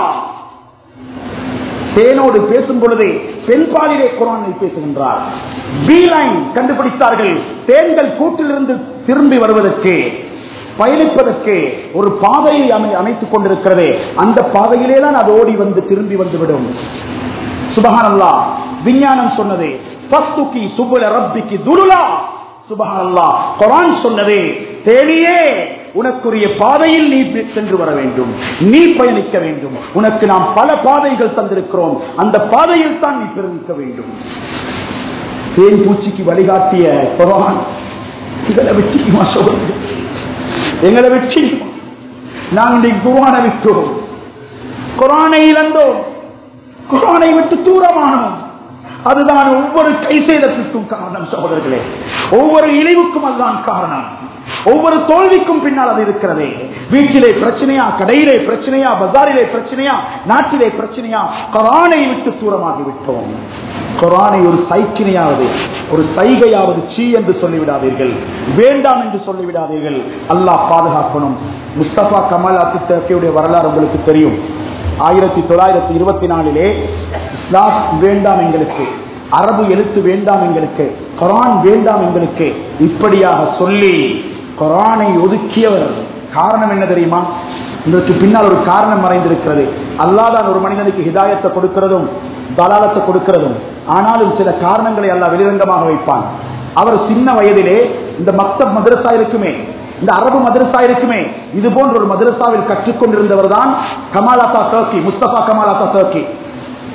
Speaker 1: தேனோடு பேசும் பொழுது பெண் பாலிலே குரானில் பேசுகின்றார் பி லைன் கண்டுபிடித்தார்கள் தேன்கள் கூட்டிலிருந்து திரும்பி வருவதற்கு பயணிப்பதற்கு ஒரு பாதையை அமை- அமைத்துக் கொண்டிருக்கிறது அந்த பாதையிலே தான் அது ஓடி வந்து திரும்பி வந்துவிடும் சுபஹானல்லா விஞ்ஞானம் சொன்னது பஸ்துக்கி சுபுல ரப்பிக்கு துருலா சுபஹானல்லா குரான் சொன்னது தேனியே உனக்குரிய பாதையில் நீ சென்று வர வேண்டும் நீ பயணிக்க வேண்டும் உனக்கு நாம் பல பாதைகள் தந்திருக்கிறோம் அந்த பாதையில் தான் நீ பிறந்திக்க வேண்டும் தேன் பூச்சிக்கு வழிகாட்டிய குரான் எங்களை வெற்றிக்குமா சொல்லுங்க எங்களை வெற்றிக்குமா நாங்கள் குரானை விட்டோம் குரானை இழந்தோம் குரானை விட்டு தூரமானோம் அதுதான் ஒவ்வொரு கைசேதத்திற்கும் காரணம் சகோதரர்களே ஒவ்வொரு இழிவுக்கும் அதுதான் காரணம் ஒவ்வொரு தோல்விக்கும் பின்னால் அது இருக்கிறதே வீட்டிலே பிரச்சனையா கடையிலே பிரச்சனையா பஜாரிலே பிரச்சனையா நாட்டிலே பிரச்சனையா குரானை விட்டு தூரமாகி விட்டோம் குரானை ஒரு சைக்கினையாவது ஒரு சைகையாவது சீ என்று சொல்லிவிடாதீர்கள் வேண்டாம் என்று சொல்லிவிடாதீர்கள் அல்லாஹ் பாதுகாக்கணும் முஸ்தபா கமல் அத்தித்தேக்கையுடைய வரலாறு உங்களுக்கு தெரியும் ஆயிரத்தி தொள்ளாயிரத்தி இருபத்தி நாலிலே இஸ்லாம் வேண்டாம் எங்களுக்கு அரபு எழுத்து வேண்டாம் எங்களுக்கு குரான் வேண்டாம் எங்களுக்கு இப்படியாக சொல்லி குரானை ஒதுக்கியவர் காரணம் என்ன தெரியுமா இதற்கு பின்னால் ஒரு காரணம் மறைந்திருக்கிறது அல்லாதான் ஒரு மனிதனுக்கு ஹிதாயத்தை கொடுக்கிறதும் தலாலத்தை கொடுக்கிறதும் ஆனாலும் சில காரணங்களை அல்லாஹ் வெளிரங்கமாக வைப்பான் அவர் சின்ன வயதிலே இந்த மக்தப் மதரசா இருக்குமே இந்த அரபு மதரசா இருக்குமே இது போன்ற ஒரு மதரசாவில் கற்றுக்கொண்டிருந்தவர் தான் Kemal Ataturk Mustafa Kemal Ataturk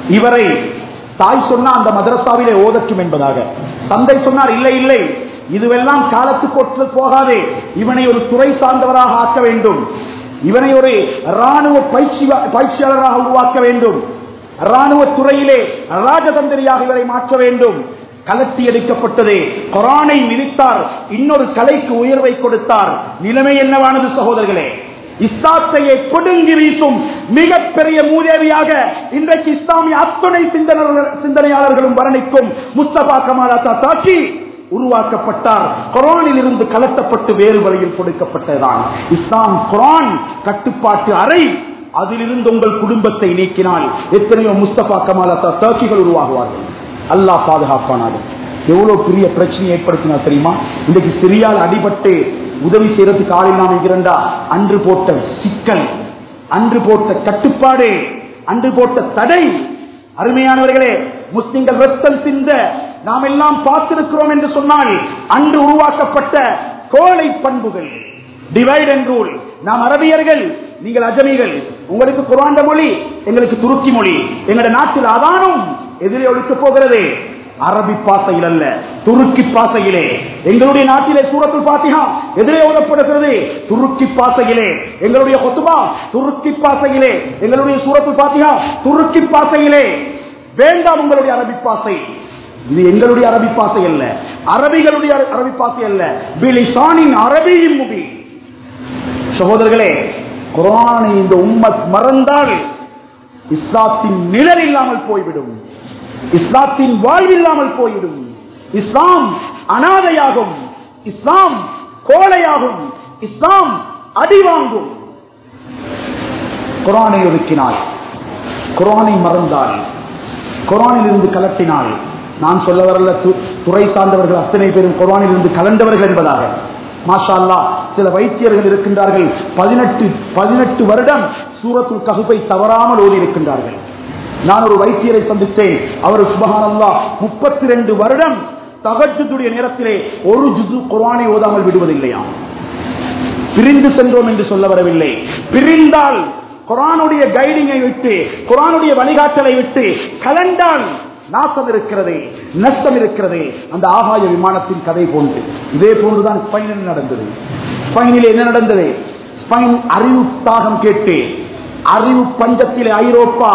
Speaker 1: இவரை தாய் சொன்னா அந்த மதரசாவிலே ஓதட்டும் என்பதாக தந்தை சொன்னார் இல்லை இல்லை இதுவெல்லாம் காலத்துக்கு ஒற்று போகாதே இவனை ஒரு துறை சார்ந்தவராக ஆக்க வேண்டும் இவனை ஒரு ராணுவ பயிற்சி பயிற்சியாளராக உருவாக்க வேண்டும் ராணுவ துறையிலே ராஜதந்திரியாக இவரை மாற்ற வேண்டும் கலட்டி எடுக்கப்பட்டது கொரானை மிதித்தார் இன்னொரு கலைக்கு உயர்வை கொடுத்தார் நிலைமை என்னவானது சகோதரர்களே இஸ்லாத்தையே கொடுங்கி வீசும் மிகப்பெரிய மூதேவியாக இன்றைக்கு இஸ்லாமிய அத்துணை சிந்தனர் சிந்தனையாளர்களும் வர்ணிக்கும் முஸ்தபா கமாலா தாக்கி உருவாக்கப்பட்டார் குரானில் இருந்து கலட்டப்பட்டு வேறு வழியில் கொடுக்கப்பட்டதுதான் இஸ்லாம் குரான் கட்டுப்பாட்டு அறை அதிலிருந்து உங்கள் குடும்பத்தை நீக்கினால் எத்தனையோ முஸ்தபா கமாலா தாக்கிகள் உருவாகுவார்கள் அல்லாஹ் பாதுகாப்பானாரு எவ்வளவு பெரிய பிரச்சனை ஏற்படுத்தினா தெரியுமா இன்றைக்கு சிரியால் அடிபட்டு உதவி செய்யறதுக்கு ஆளை நாம் இருக்கிறண்டா அன்று போட்ட சிக்கல் அன்று போட்ட கட்டுப்பாடு அன்று போட்ட தடை அருமையானவர்களே முஸ்லிம்கள் ரத்தம் சிந்த நாம் எல்லாம் பார்த்திருக்கிறோம் என்று சொன்னால் அன்று உருவாக்கப்பட்ட கோலை பண்புகள் டிவைட் அண்ட் ரூல் நாம் அரபியர்கள் நீங்கள் அஜமிகள் உங்களுக்கு குராண்ட மொழி எங்களுக்கு துருக்கி மொழி எங்களுடைய நாட்டில் அதானும் எதிரே ஒழிக்க போகிறது அரபி பாசையில் அல்ல துருக்கி பாசையிலே எங்களுடைய நாட்டிலே சூரத்துல் பாத்திகா எதிரே ஓதப்படுகிறது துருக்கி பாசையிலே எங்களுடைய கொத்துபா துருக்கி பாசையிலே எங்களுடைய சூரத்துல் பாத்திகா துருக்கி பாசையிலே வேண்டாம் உங்களுடைய அரபி பாசை இது எங்களுடைய அரபி பாசை அல்ல அரபிகளுடைய அரபி பாசை அல்ல பிலிசானின் அரபியின் முபி சகோதரர்களே குரானை இந்த உம்மத் மறந்தால் இஸ்லாத்தின் நிழல் இல்லாமல் போய்விடும் இஸ்லாத்தின் வாழ்வில்லாமல் போய்விடும் இஸ்லாம் அனாதையாகும் இஸ்லாம் கோழையாகும் இஸ்லாம் அடி வாங்கும் குரானை ஒதுக்கினால் குரானை மறந்தால் குரானில் இருந்து கலட்டினால் நான் சொல்ல வரல துறை சார்ந்தவர்கள் அத்தனை பேரும் குரானில் இருந்து கலந்தவர்கள் என்பதாக மாஷா அல்லா சில வைத்தியர்கள் இருக்கின்றார்கள் பதினெட்டு பதினெட்டு வருடம் சூரத்துல் ககுப்பை தவறாமல் ஓடி இருக்கின்றார்கள் நான் ஒரு வைத்தியரை சந்தித்தேன் அவர் சுபகான் அல்லா முப்பத்தி ரெண்டு வருடம் தகஜத்துடைய நேரத்திலே ஒரு ஜுசு குரானை ஓதாமல் விடுவதில்லையா பிரிந்து சென்றோம் என்று சொல்ல வரவில்லை பிரிந்தால் குரானுடைய கைடிங்கை விட்டு குரானுடைய வழிகாட்டலை விட்டு கலண்டால் நாசம் இருக்கிறது நஷ்டம் இருக்கிறது அந்த ஆகாய விமானத்தின் கதை போன்று இதே போன்றுதான் ஸ்பைனில் நடந்தது ஸ்பைனில் என்ன நடந்தது ஸ்பைன் அறிவு தாகம் கேட்டு அறிவு பஞ்சத்திலே ஐரோப்பா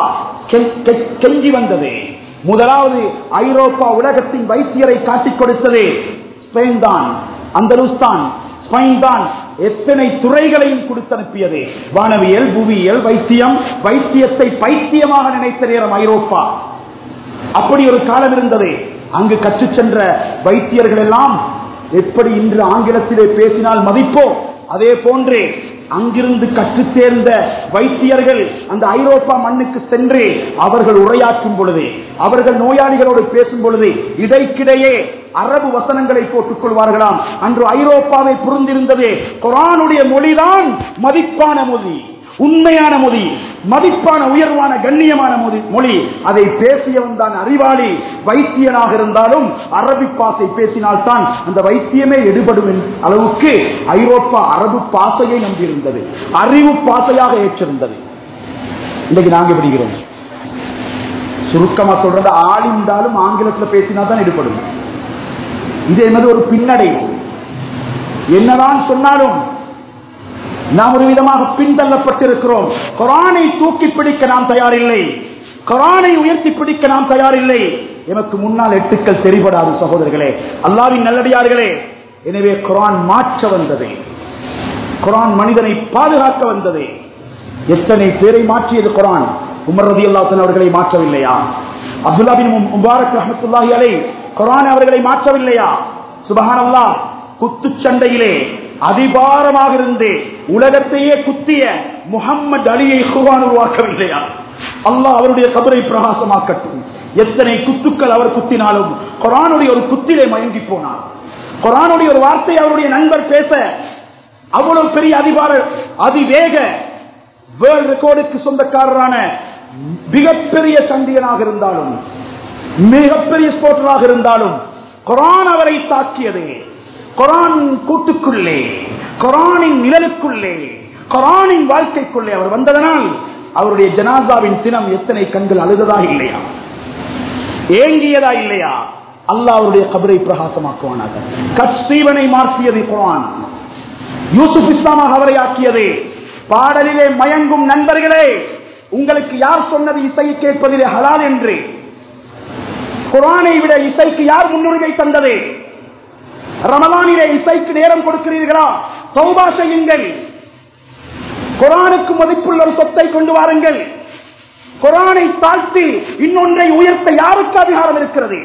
Speaker 1: கெஞ்சி வந்தது முதலாவது ஐரோப்பா உலகத்தின் வைத்தியரை காட்டிக் கொடுத்தது ஸ்பெயின் தான் அந்தலுஸ்தான் ஸ்பெயின் தான் எத்தனை துறைகளையும் கொடுத்து அனுப்பியது வானவியல் புவியியல் வைத்தியம் வைத்தியத்தை பைத்தியமாக நினைத்த நேரம் ஐரோப்பா அப்படி ஒரு காலம் இருந்தது அங்கு கற்று சென்ற வைத்தியர்கள் எல்லாம் எப்படி இன்று ஆங்கிலத்திலே பேசினால் மதிப்போ அதே போன்று அங்கிருந்து கற்றுத் தேர்ந்த வைத்தியர்கள் அந்த ஐரோப்பா மண்ணுக்கு சென்று அவர்கள் உரையாற்றும் பொழுது அவர்கள் நோயாளிகளோடு பேசும் பொழுது இடைக்கிடையே அரபு வசனங்களை போட்டுக் கொள்வார்களாம் அன்று ஐரோப்பாவை புரிந்திருந்தது குரானுடைய மொழிதான் மதிப்பான மொழி உண்மையான மொழி மதிப்பான உயர்வான கண்ணியமான மொழி மொழி அதை பேசியவன் தான் அறிவாளி வைத்தியனாக இருந்தாலும் அரபி பாசை பேசினால்தான் அந்த வைத்தியமே எடுபடும் அளவுக்கு ஐரோப்பா அரபு பாசையை நம்பியிருந்தது அறிவு பாசையாக ஏற்றிருந்தது இன்னைக்கு நாங்க படிக்கிறோம் சுருக்கமா சொல்றது ஆளிந்தாலும் ஆங்கிலத்தில் பேசினா தான் எடுபடும் இது என்னது ஒரு பின்னடைவு என்னதான் சொன்னாலும் நாம் ஒரு விதமாக பின்தள்ளப்பட்டிருக்கிறோம் குரானை தூக்கி பிடிக்க நாம் தயாரில்லை குரானை உயர்த்தி பிடிக்க நாம் தயாரில்லை எமக்கு முன்னால் எட்டுக்கள் தெரிபடாது சகோதரர்களே அல்லாவின் நல்லடியார்களே எனவே குரான் மாற்ற வந்தது குரான் மனிதனை பாதுகாக்க வந்தது எத்தனை பேரை மாற்றியது குரான் உமர் ரதி அல்லாத்தன் அவர்களை மாற்றவில்லையா அப்துல்லா பின் முபாரக் ரஹமத்துல்லாஹி அலை குரான் அவர்களை மாற்றவில்லையா சுபஹான் அல்லா குத்து சண்டையிலே அதிபாரமாக இருந்து உலகத்தையே குத்திய முகம்மது அலியை குர்வான் உருவாக்கவில்லையா அல்லாஹ் அவருடைய கபரை பிரகாசமாக்கட்டும் எத்தனை குத்துக்கள் அவர் குத்தினாலும் குரானுடைய ஒரு குத்திலே மயங்கி போனார் குரானுடைய ஒரு வார்த்தை அவருடைய நண்பர் பேச அவ்வளவு பெரிய அதிபார அதிவேக வேர்ல்ட் ரெக்கார்டுக்கு சொந்தக்காரரான மிகப்பெரிய சண்டியனாக இருந்தாலும் மிகப்பெரிய ஸ்போர்ட்டராக இருந்தாலும் குரான் அவரை தாக்கியது குரான் கூட்டுக்குள்ளே குரானின் நிழலுக்குள்ளே குரானின் வாழ்க்கைக்குள்ளே அவர் வந்ததனால் அவருடைய ஜனாதாவின் தினம் எத்தனை கண்கள் அழுததா இல்லையா ஏங்கியதா இல்லையா அல்லாஹ் அவருடைய கபரை பிரகாசமாக்குவானாக கஸ்தீவனை மாற்றியது குரான் யூசுப் இஸ்லாமாக அவரை ஆக்கியது பாடலிலே மயங்கும் நண்பர்களே உங்களுக்கு யார் சொன்னது இசையை கேட்பதிலே ஹலால் என்று குரானை விட இசைக்கு யார் முன்னுரிமை தந்தது ரமலானிலே இசைக்கு நேரம் கொடுக்கிறீர்களா தௌபா செய்யுங்கள் குரானுக்கு மதிப்புள்ள ஒரு சொத்தை கொண்டு வாருங்கள் குரானை தாழ்த்தி இன்னொன்றை உயர்த்த யாருக்கு அதிகாரம் இருக்கிறது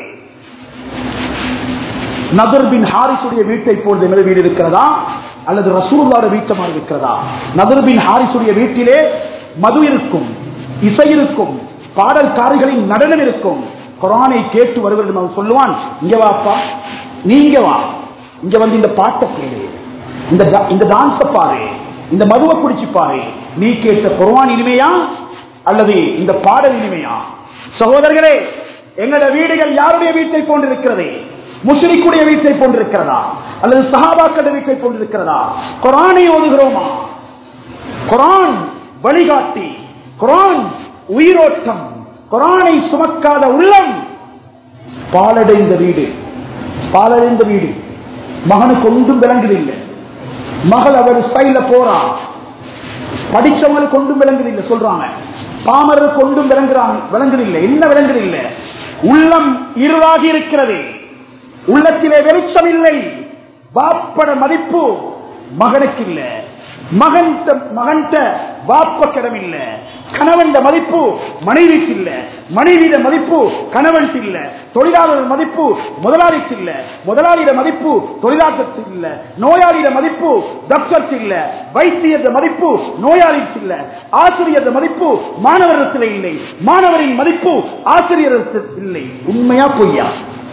Speaker 1: நதர் பின் ஹாரிசுடைய வீட்டை போன்ற எனது வீடு இருக்கிறதா அல்லது ரசூல்லாட வீட்டமாக இருக்கிறதா நதர் பின் ஹாரிசுடைய வீட்டிலே மது இருக்கும் இசை இருக்கும் பாடல்காரிகளின் நடனம் இருக்கும் குரானை கேட்டு வருவது அவன் சொல்லுவான் இங்க வாப்பா நீங்க வா இங்க வந்து இந்த பாட்டை கேளு இந்த டா- இந்த டான்ஸ பாரு இந்த மதுவை குடிச்சு பாரு நீ கேட்ட குர்ஆன் இனிமையா அல்லது இந்த பாடல் இனிமையா சகோதரர்களே எங்களோட வீடுகள் யாருடைய வீட்டை போன்றிருக்கிறது முஸ்லிக்குடைய வீட்டை போன்றிருக்கிறதா அல்லது சஹாபாக்களுடைய வீட்டை போன்றிருக்கிறதா குரானை ஓதுகிறோமா குரான் வழிகாட்டி குரான் உயிரோட்டம் குரானை சுமக்காத உள்ளம் பாலடைந்த வீடு பாலடைந்த வீடு மகனுக்கு ஒன்றும் விளங்குதில்லை மகள் அவர் ஸ்டைல போறா படிச்சவங்களுக்கு ஒன்றும் விளங்குதில்லை சொல்றாங்க பாமரருக்கு ஒன்றும் விளங்குறாங்க விளங்குதில்லை என்ன விளங்குதில்லை உள்ளம் இருளாகி இருக்கிறது உள்ளத்திலே வெளிச்சம் இல்லை வாப்பட மதிப்பு மகனுக்கு இல்ல மகன் மகன்ட வாப்ப கிடம் இல்ல கணவன் மதிப்பு மனைவிக்கு இல்ல மனைவியிட மதிப்பு கணவனுக்கு இல்ல தொழிலாளர் மதிப்பு முதலாளிக்கு இல்ல முதலாளியிட மதிப்பு தொழிலாளருக்கு இல்ல நோயாளியிட மதிப்பு டாக்டருக்கு இல்ல வைத்தியர் மதிப்பு நோயாளிக்கு இல்ல ஆசிரியர் மதிப்பு மாணவரிடத்தில் இல்லை மாணவரின் மதிப்பு ஆசிரியருக்கு இல்லை உண்மையா பொய்யா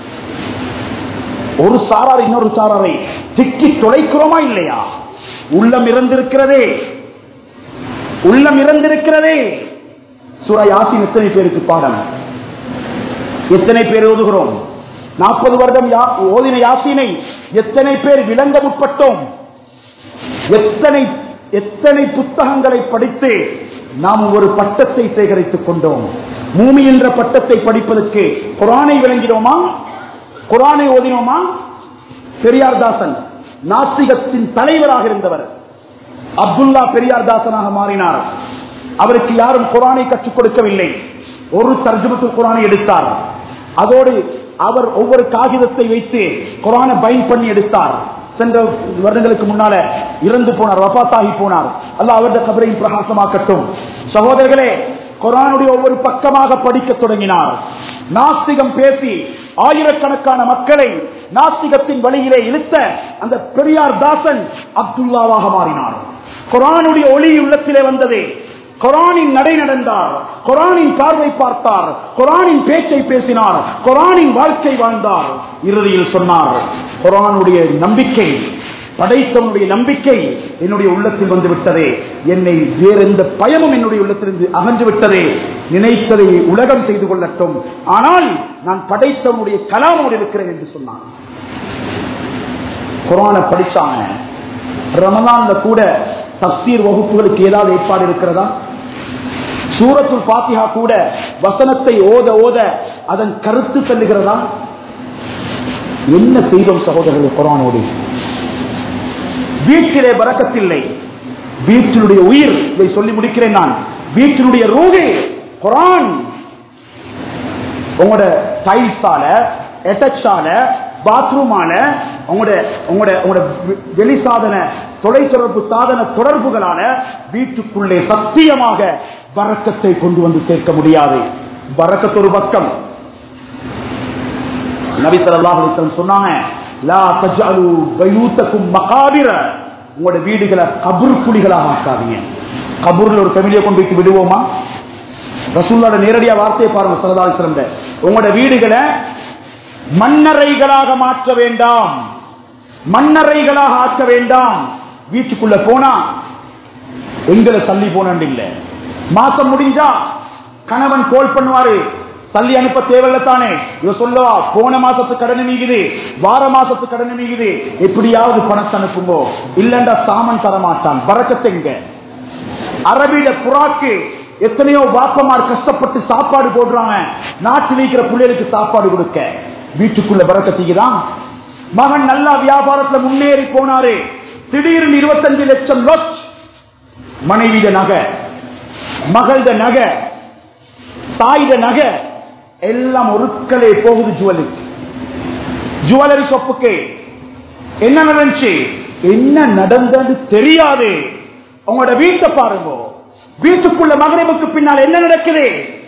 Speaker 1: ஒரு சாரார் இன்னொரு சாராரை திக்கி தொலைக்கிறோமா இல்லையா உள்ளம் இறந்திருக்கிறதே உள்ளம் இறந்திருக்கிறதே சூரா யாசின் எத்தனை பேருக்கு பாடம் எத்தனை பேர் ஓதுகிறோம் நாற்பது வருடம் யா- ஓதின யாசினை எத்தனை பேர் விளங்க முற்பட்டோம் எத்தனை எத்தனை புத்தகங்களை படித்து நாம் ஒரு பட்டத்தை சேகரித்துக் கொண்டோம் பூமி என்ற பட்டத்தை படிப்பதற்கு குரானை விளங்கினோமா குரானை ஓதினோமா பெரியார் தாசன் நாஸ்திகத்தின் தலைவராக இருந்தவர் அப்துல்லா பெரியார் தாசனாக மாறினார் அவருக்கு யாரும் குரானை கற்றுக் கொடுக்கவில்லை ஒரு தர்ஜுமத்து குரானை எடுத்தார் அதோடு அவர் ஒவ்வொரு காகிதத்தை வைத்து குரானை பைன் பண்ணி எடுத்தார் சென்ற வருடங்களுக்கு முன்னால இறந்து போனார் வபாத்தாகி போனார் அல்ல அவருடைய கபரையும் பிரகாசமாக்கட்டும் சகோதரர்களே குரானுடைய ஒவ்வொரு பக்கமாக படிக்க தொடங்கினார் நாஸ்திகம் பேசி ஆயிரக்கணக்கான மக்களை நாஸ்திகத்தின் வழியிலே இழுத்த அந்த பெரியார் தாசன் அப்துல்லாவாக மாறினார் குரானுடைய ஒளி உள்ளத்திலே வந்தது குரானின் நடை நடந்தார் குரானின் பார்வை பார்த்தார் குரானின் பேச்சை பேசினார் குரானின் வாழ்க்கை வாழ்ந்தார் இறுதியில் சொன்னார் குரானுடைய நம்பிக்கை படைத்தவனுடைய நம்பிக்கை என்னுடைய உள்ளத்தில் வந்து விட்டதே என்னை வேற எந்த பயமும் என்னுடைய உள்ளத்திலிருந்து அகன்று விட்டதே நினைத்ததை உலகம் செய்து கொள்ளட்டும் ஆனால் நான் படைத்தவனுடைய கலாமோடு இருக்கிறேன் என்று சொன்னான் குரானை படிச்சாங்க ரமலான்ல கூட தப்சீர் வகுப்புகளுக்கு ஏதாவது ஏற்பாடு இருக்கிறதா சூரத்துல் பாத்திஹா கூட வசனத்தை ஓத ஓத அதன் கருத்து செல்லுகிறதா என்ன செய்தோம் சகோதரர்கள் குரானோடு வீட்டிலே பறக்கத்தில்லை வீட்டினுடைய உயிர் இதை சொல்லி முடிக்கிறேன் நான் வீட்டினுடைய ரூகே குரான் உங்களோட டைல்ஸால எட்டச்சால பாத்ரூமால உங்களோட உங்களோட உங்களோட வெ- வெளி சாதன தொலைத்தொடர்பு சாதன தொடர்புகளால வீட்டுக்குள்ளே சத்தியமாக வரக்கத்தை கொண்டு வந்து சேர்க்க முடியாது வரக்கத்து ஒரு பக்கம் நபி ஸல்லல்லாஹு அலைஹி வஸல்லம் சொன்னாங்க லா தஜ்அலு பயூத்தக்கும் மகாபிர உங்களோட வீடுகளை கபர் குழிகளாக ஆக்காதீங்க கபூர்ல ஒரு ஃபேமிலியை கொண்டு போய் விடுவோமா ரசூல்லோட நேரடியா வார்த்தையை பாருங்க ஸல்லல்லாஹு அலைஹி வஸல்லம் உங்களோட வீடுகளை மண்ணறைகளாக மாற்ற வேண்டாம் மண்ணறைகளாக ஆக்க வேண்டாம் வீட்டுக்குள்ள போனா எங்களை தள்ளி போனண்டு இல்ல மாசம் முடிஞ்சா கணவன் கோல் பண்ணுவாரு தள்ளி அனுப்ப தேவையில்ல தானே இவ சொல்லவா போன மாசத்து கடன் நீங்குது வார மாசத்து கடன் நீங்குது எப்படியாவது பணத்தை அனுப்புங்கோ இல்லண்டா சாமன் தர மாட்டான் பறக்கத்தெங்க அரபியில புறாக்கு எத்தனையோ வாப்பமார் கஷ்டப்பட்டு சாப்பாடு போடுறாங்க நாட்டில் இருக்கிற பிள்ளைகளுக்கு சாப்பாடு கொடுக்க வீட்டுக்குள்ள பறக்கத்தீங்கதான் மகன் நல்லா வியாபாரத்துல முன்னேறி போனாரு திடீர்னு இருபத்தஞ்சு லட்சம் லொச் மனைவிட நகை மகள்த நகை தாயிட நகை எல்லாம் ஒருக்கலே போகுது ஜுவலுக்கு ஜுவல்லரி ஷாப்புக்கு என்ன நடந்துச்சு என்ன நடந்தது தெரியாது உங்களோட வீட்டை பாருங்க வீட்டுக்குள்ள மகரமுக்கு பின்னால் என்ன நடக்குது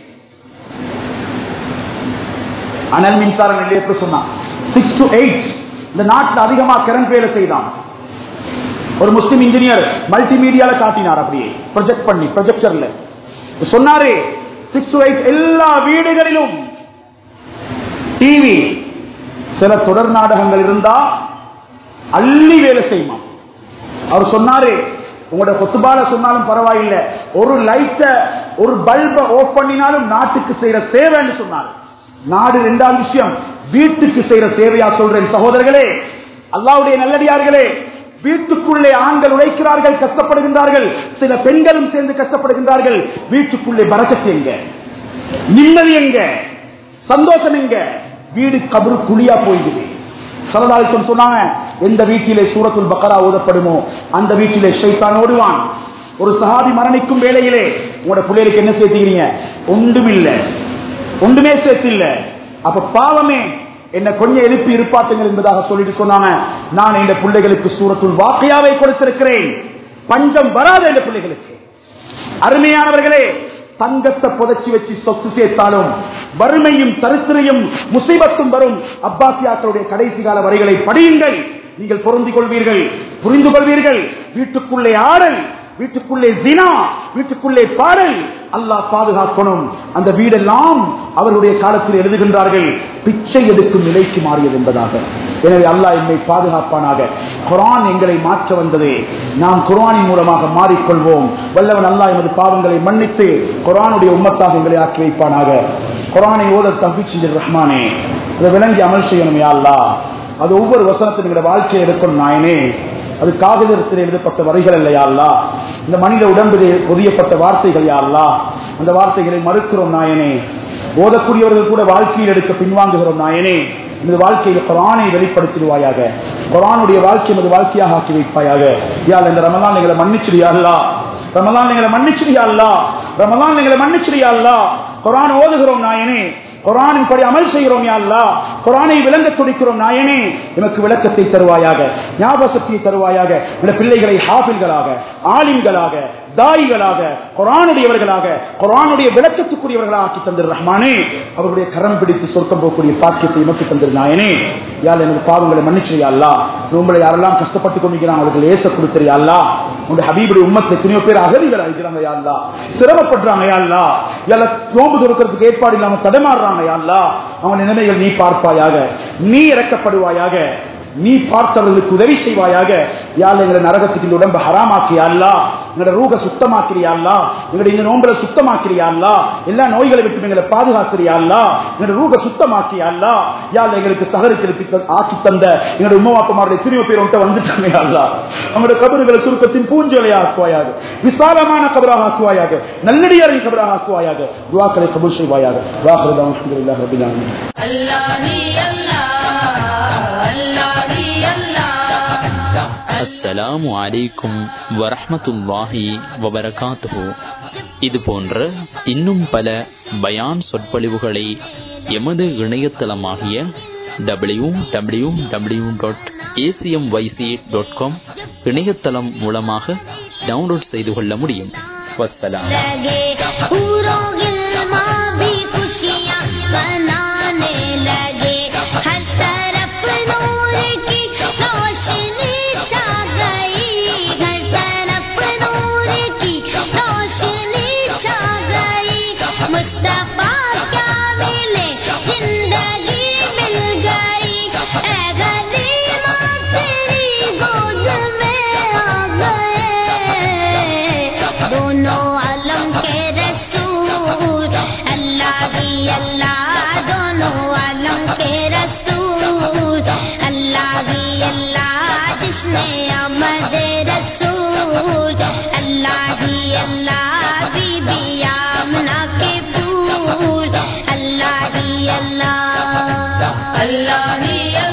Speaker 1: அனல் மின்சார நிலையத்தை சொன்னான் சிக்ஸ் டு எயிட் இந்த நாட்டில் அதிகமா கரண்ட் வேலை செய்தான் ஒரு முஸ்லிம் இன்ஜினியர் மல்டிமீடியால காட்டினார் அப்படியே ப்ரொஜெக்ட் பண்ணி ப்ரொஜெக்டர்ல சொன்னாரு சிக்ஸ் டு எயிட் எல்லா வீடுகளிலும் டிவி சில தொடர் நாடகங்கள் இருந்தா அள்ளி வேலை செய்யுமா அவர் சொன்னாரு உங்களோட கொத்துபால சொன்னாலும் பரவாயில்லை ஒரு லைட்ட ஒரு பல்ப ஆஃப் பண்ணினாலும் நாட்டுக்கு செய்யற சேவைன்னு சொன்னார் நாடு ரெண்டாம் விஷயம் வீட்டுக்கு செய்யற சேவையா சொல்றேன் சகோதரர்களே அல்லாவுடைய நல்லடியார்களே வீட்டுக்குள்ளே ஆண்கள் உழைக்கிறார்கள் கஷ்டப்படுகின்றார்கள் சில பெண்களும் சேர்ந்து கஷ்டப்படுகின்றார்கள் வீட்டுக்குள்ளே பறக்கத்து எங்க நிம்மதி எங்க சந்தோஷம் எங்க வீடு கபரு குழியா போயிடுது சரதாலிசம் சொன்னாங்க எந்த வீட்டிலே சூரத்துல் பக்கரா ஓதப்படுமோ அந்த வீட்டிலே ஷைத்தான் ஓடுவான் ஒரு சஹாபி மரணிக்கும் வேளையிலே உங்களோட பிள்ளைகளுக்கு என்ன சேர்த்துக்கிறீங்க ஒன்றும் இல்லை ஒன்றுமே சேர்த்து இல்ல அப்ப பாவமே என்ன கொஞ்சம் எழுப்பி இருப்பாட்டுங்கள் என்பதாக சொல்லிட்டு சொன்னாங்க நான் இந்த பிள்ளைகளுக்கு சூரத்துள் வாக்கையாவை கொடுத்திருக்கிறேன் பஞ்சம் வராது இந்த பிள்ளைகளுக்கு அருமையானவர்களே தங்கத்தை புதைச்சி வச்சு சொத்து சேர்த்தாலும் வறுமையும் தரித்திரையும் முசீபத்தும் வரும் அப்பாசியாக்களுடைய கடைசி கால வரிகளை படியுங்கள் நீங்கள் பொருந்திக் கொள்வீர்கள் புரிந்து கொள்வீர்கள் வீட்டுக்குள்ளே ஆடல் வீட்டுக்குள்ளே ஜினா வீட்டுக்குள்ளே பாடல் அல்லாஹ் பாதுகாக்கணும் அந்த வீடெல்லாம் அவர்களுடைய காலத்தில் எழுதுகின்றார்கள் பிச்சை எடுக்கும் நிலைக்கு மாறியது என்பதாக எனவே அல்லாஹ் என்னை பாதுகாப்பானாக குரான் எங்களை மாற்ற வந்ததே நாம் குரானின் மூலமாக மாறிக்கொள்வோம் வல்லவன் அல்லாஹ் எமது பாவங்களை மன்னித்து குரானுடைய உம்மத்தாக எங்களை ஆக்கி வைப்பானாக குரானை ஓத தம்பி செஞ்ச ரஹ்மானே அதை விளங்கி அமல் செய்யணும் யா அல்லாஹ் அது ஒவ்வொரு வசனத்தின் எங்களுடைய வாழ்க்கையை எடுக்கணும் நாயனே அது காகிதத்தில் எழுதப்பட்ட வரிகள் இல்லையா அல்லா இந்த மனித உடம்பிலே பொதியப்பட்ட வார்த்தைகள் யாழ்லா அந்த வார்த்தைகளை மறுக்கிறோம் நாயனே ஓதக்கூடியவர்கள் கூட வாழ்க்கையில் எடுக்க பின்வாங்குகிறோம் நாயனே இந்த வாழ்க்கையில் குரானை வெளிப்படுத்திடுவாயாக குரானுடைய வாழ்க்கை நமது வாழ்க்கையாக ஆக்கி வைப்பாயாக யாழ் இந்த ரமலான் எங்களை மன்னிச்சிடியாள்லா ரமலான் எங்களை மன்னிச்சிடியாள்லா ரமலான் எங்களை மன்னிச்சிடியாள்லா குரான் ஓதுகிறோம் நாயனே குரானின் படி அமல் செய்கிறோம் யாழ்லா குரானை விளங்க துடிக்கிறோம் நாயனே எனக்கு விளக்கத்தை தருவாயாக ஞாபகத்தை தருவாயாக இந்த பிள்ளைகளை ஹாபில்களாக ஆலிம்களாக தாயிகளாக குரானுடையவர்களாக குரானுடைய விளக்கத்துக்குரியவர்களாக ஆக்கி தந்திரு ரஹ்மானே அவருடைய கரம் பிடித்து சொர்க்கம் போகக்கூடிய பாக்கியத்தை எமக்கு தந்திரு நாயனே யாழ் எனக்கு பாவங்களை மன்னிச்சிரியாள்லா உங்களை யாரெல்லாம் கஷ்டப்பட்டு கொண்டிருக்கிறாங்க அவர்களுக்கு ஏச கொடுத்துறியாள்லா உங்களுடைய ஹபீபுடைய உம்மத்தில் எத்தனையோ பேர் அகதிகள் இருக்கிறாங்க யாழ்லா சிரமப்படுறாங்க யாழ்லா யாழ நோம்பு துறக்கிறதுக்கு ஏற்பாடு இல்லாம தடமாறுறாங்க யாழ்லா அவங்க நிலைமைகள் நீ பார்ப்பாயாக நீ இறக்கப்படுவாயாக நீ பார்த்தவர்களுக்கு உதவி செய்வாயாக யாழ் எங்களை நரகத்துக்கு இந்த உடம்பு ஹராமாக்கியாள்லா எங்களோட ரூக சுத்தமாக்கிறியாள்லா எங்களுடைய இந்த நோம்புல சுத்தமாக்கிறியாள்லா எல்லா நோய்களை விட்டு எங்களை பாதுகாக்கிறியாள்லா எங்களோட ரூக சுத்தமாக்கியாள்லா யாழ் எங்களுக்கு சகரித்து ஆக்கி தந்த எங்களுடைய உமாப்பமாருடைய திரும்ப பேர் உன்ட்ட வந்துட்டாங்க யாழ்லா அவங்களுடைய கபறுகளை சுருக்கத்தின் பூஞ்சோலை ஆக்குவாயாக விசாலமான கபராக ஆக்குவாயாக நல்லடியாரின் கபராக ஆக்குவாயாக துவாக்களை கபூல் செய்வாயாக வாக்குதான் ரபிலான
Speaker 2: அல்லாஹ் நீ அல்லாஹ் அல்லாஹ் நீ அல்லாஹ்
Speaker 3: அஸ்ஸலாமு அலைக்கும் வரஹ்மத்துல்லாஹி வபரகாத்துஹு இது போன்ற இன்னும் பல பயான் சொற்பொழிவுகளை எமது இணையதளமாகிய W W W dot ACM YC dot com இணையதளம் மூலமாக டவுன்லோட் செய்து கொள்ள முடியும் வஸ்ஸலாம்
Speaker 2: लगे पूरों गिलमा भी खुशियाँ मनाने लगे हर तरफ नूर की रोशनी छा गई हर तरफ नूर की रोशनी छा गई मुस्तफा क्या मिले जिंदगी मिल गई ऐ गरीबा तेरी गोद में आ गए दोनों आलम के रसूल अल्लाह ही अल्लाह दोनों आलम के रसूल अल्लाह ही अल्लाह जिसने अमद रसूल अल्लाह ही अल्लाह बीबिया अल्लाह ही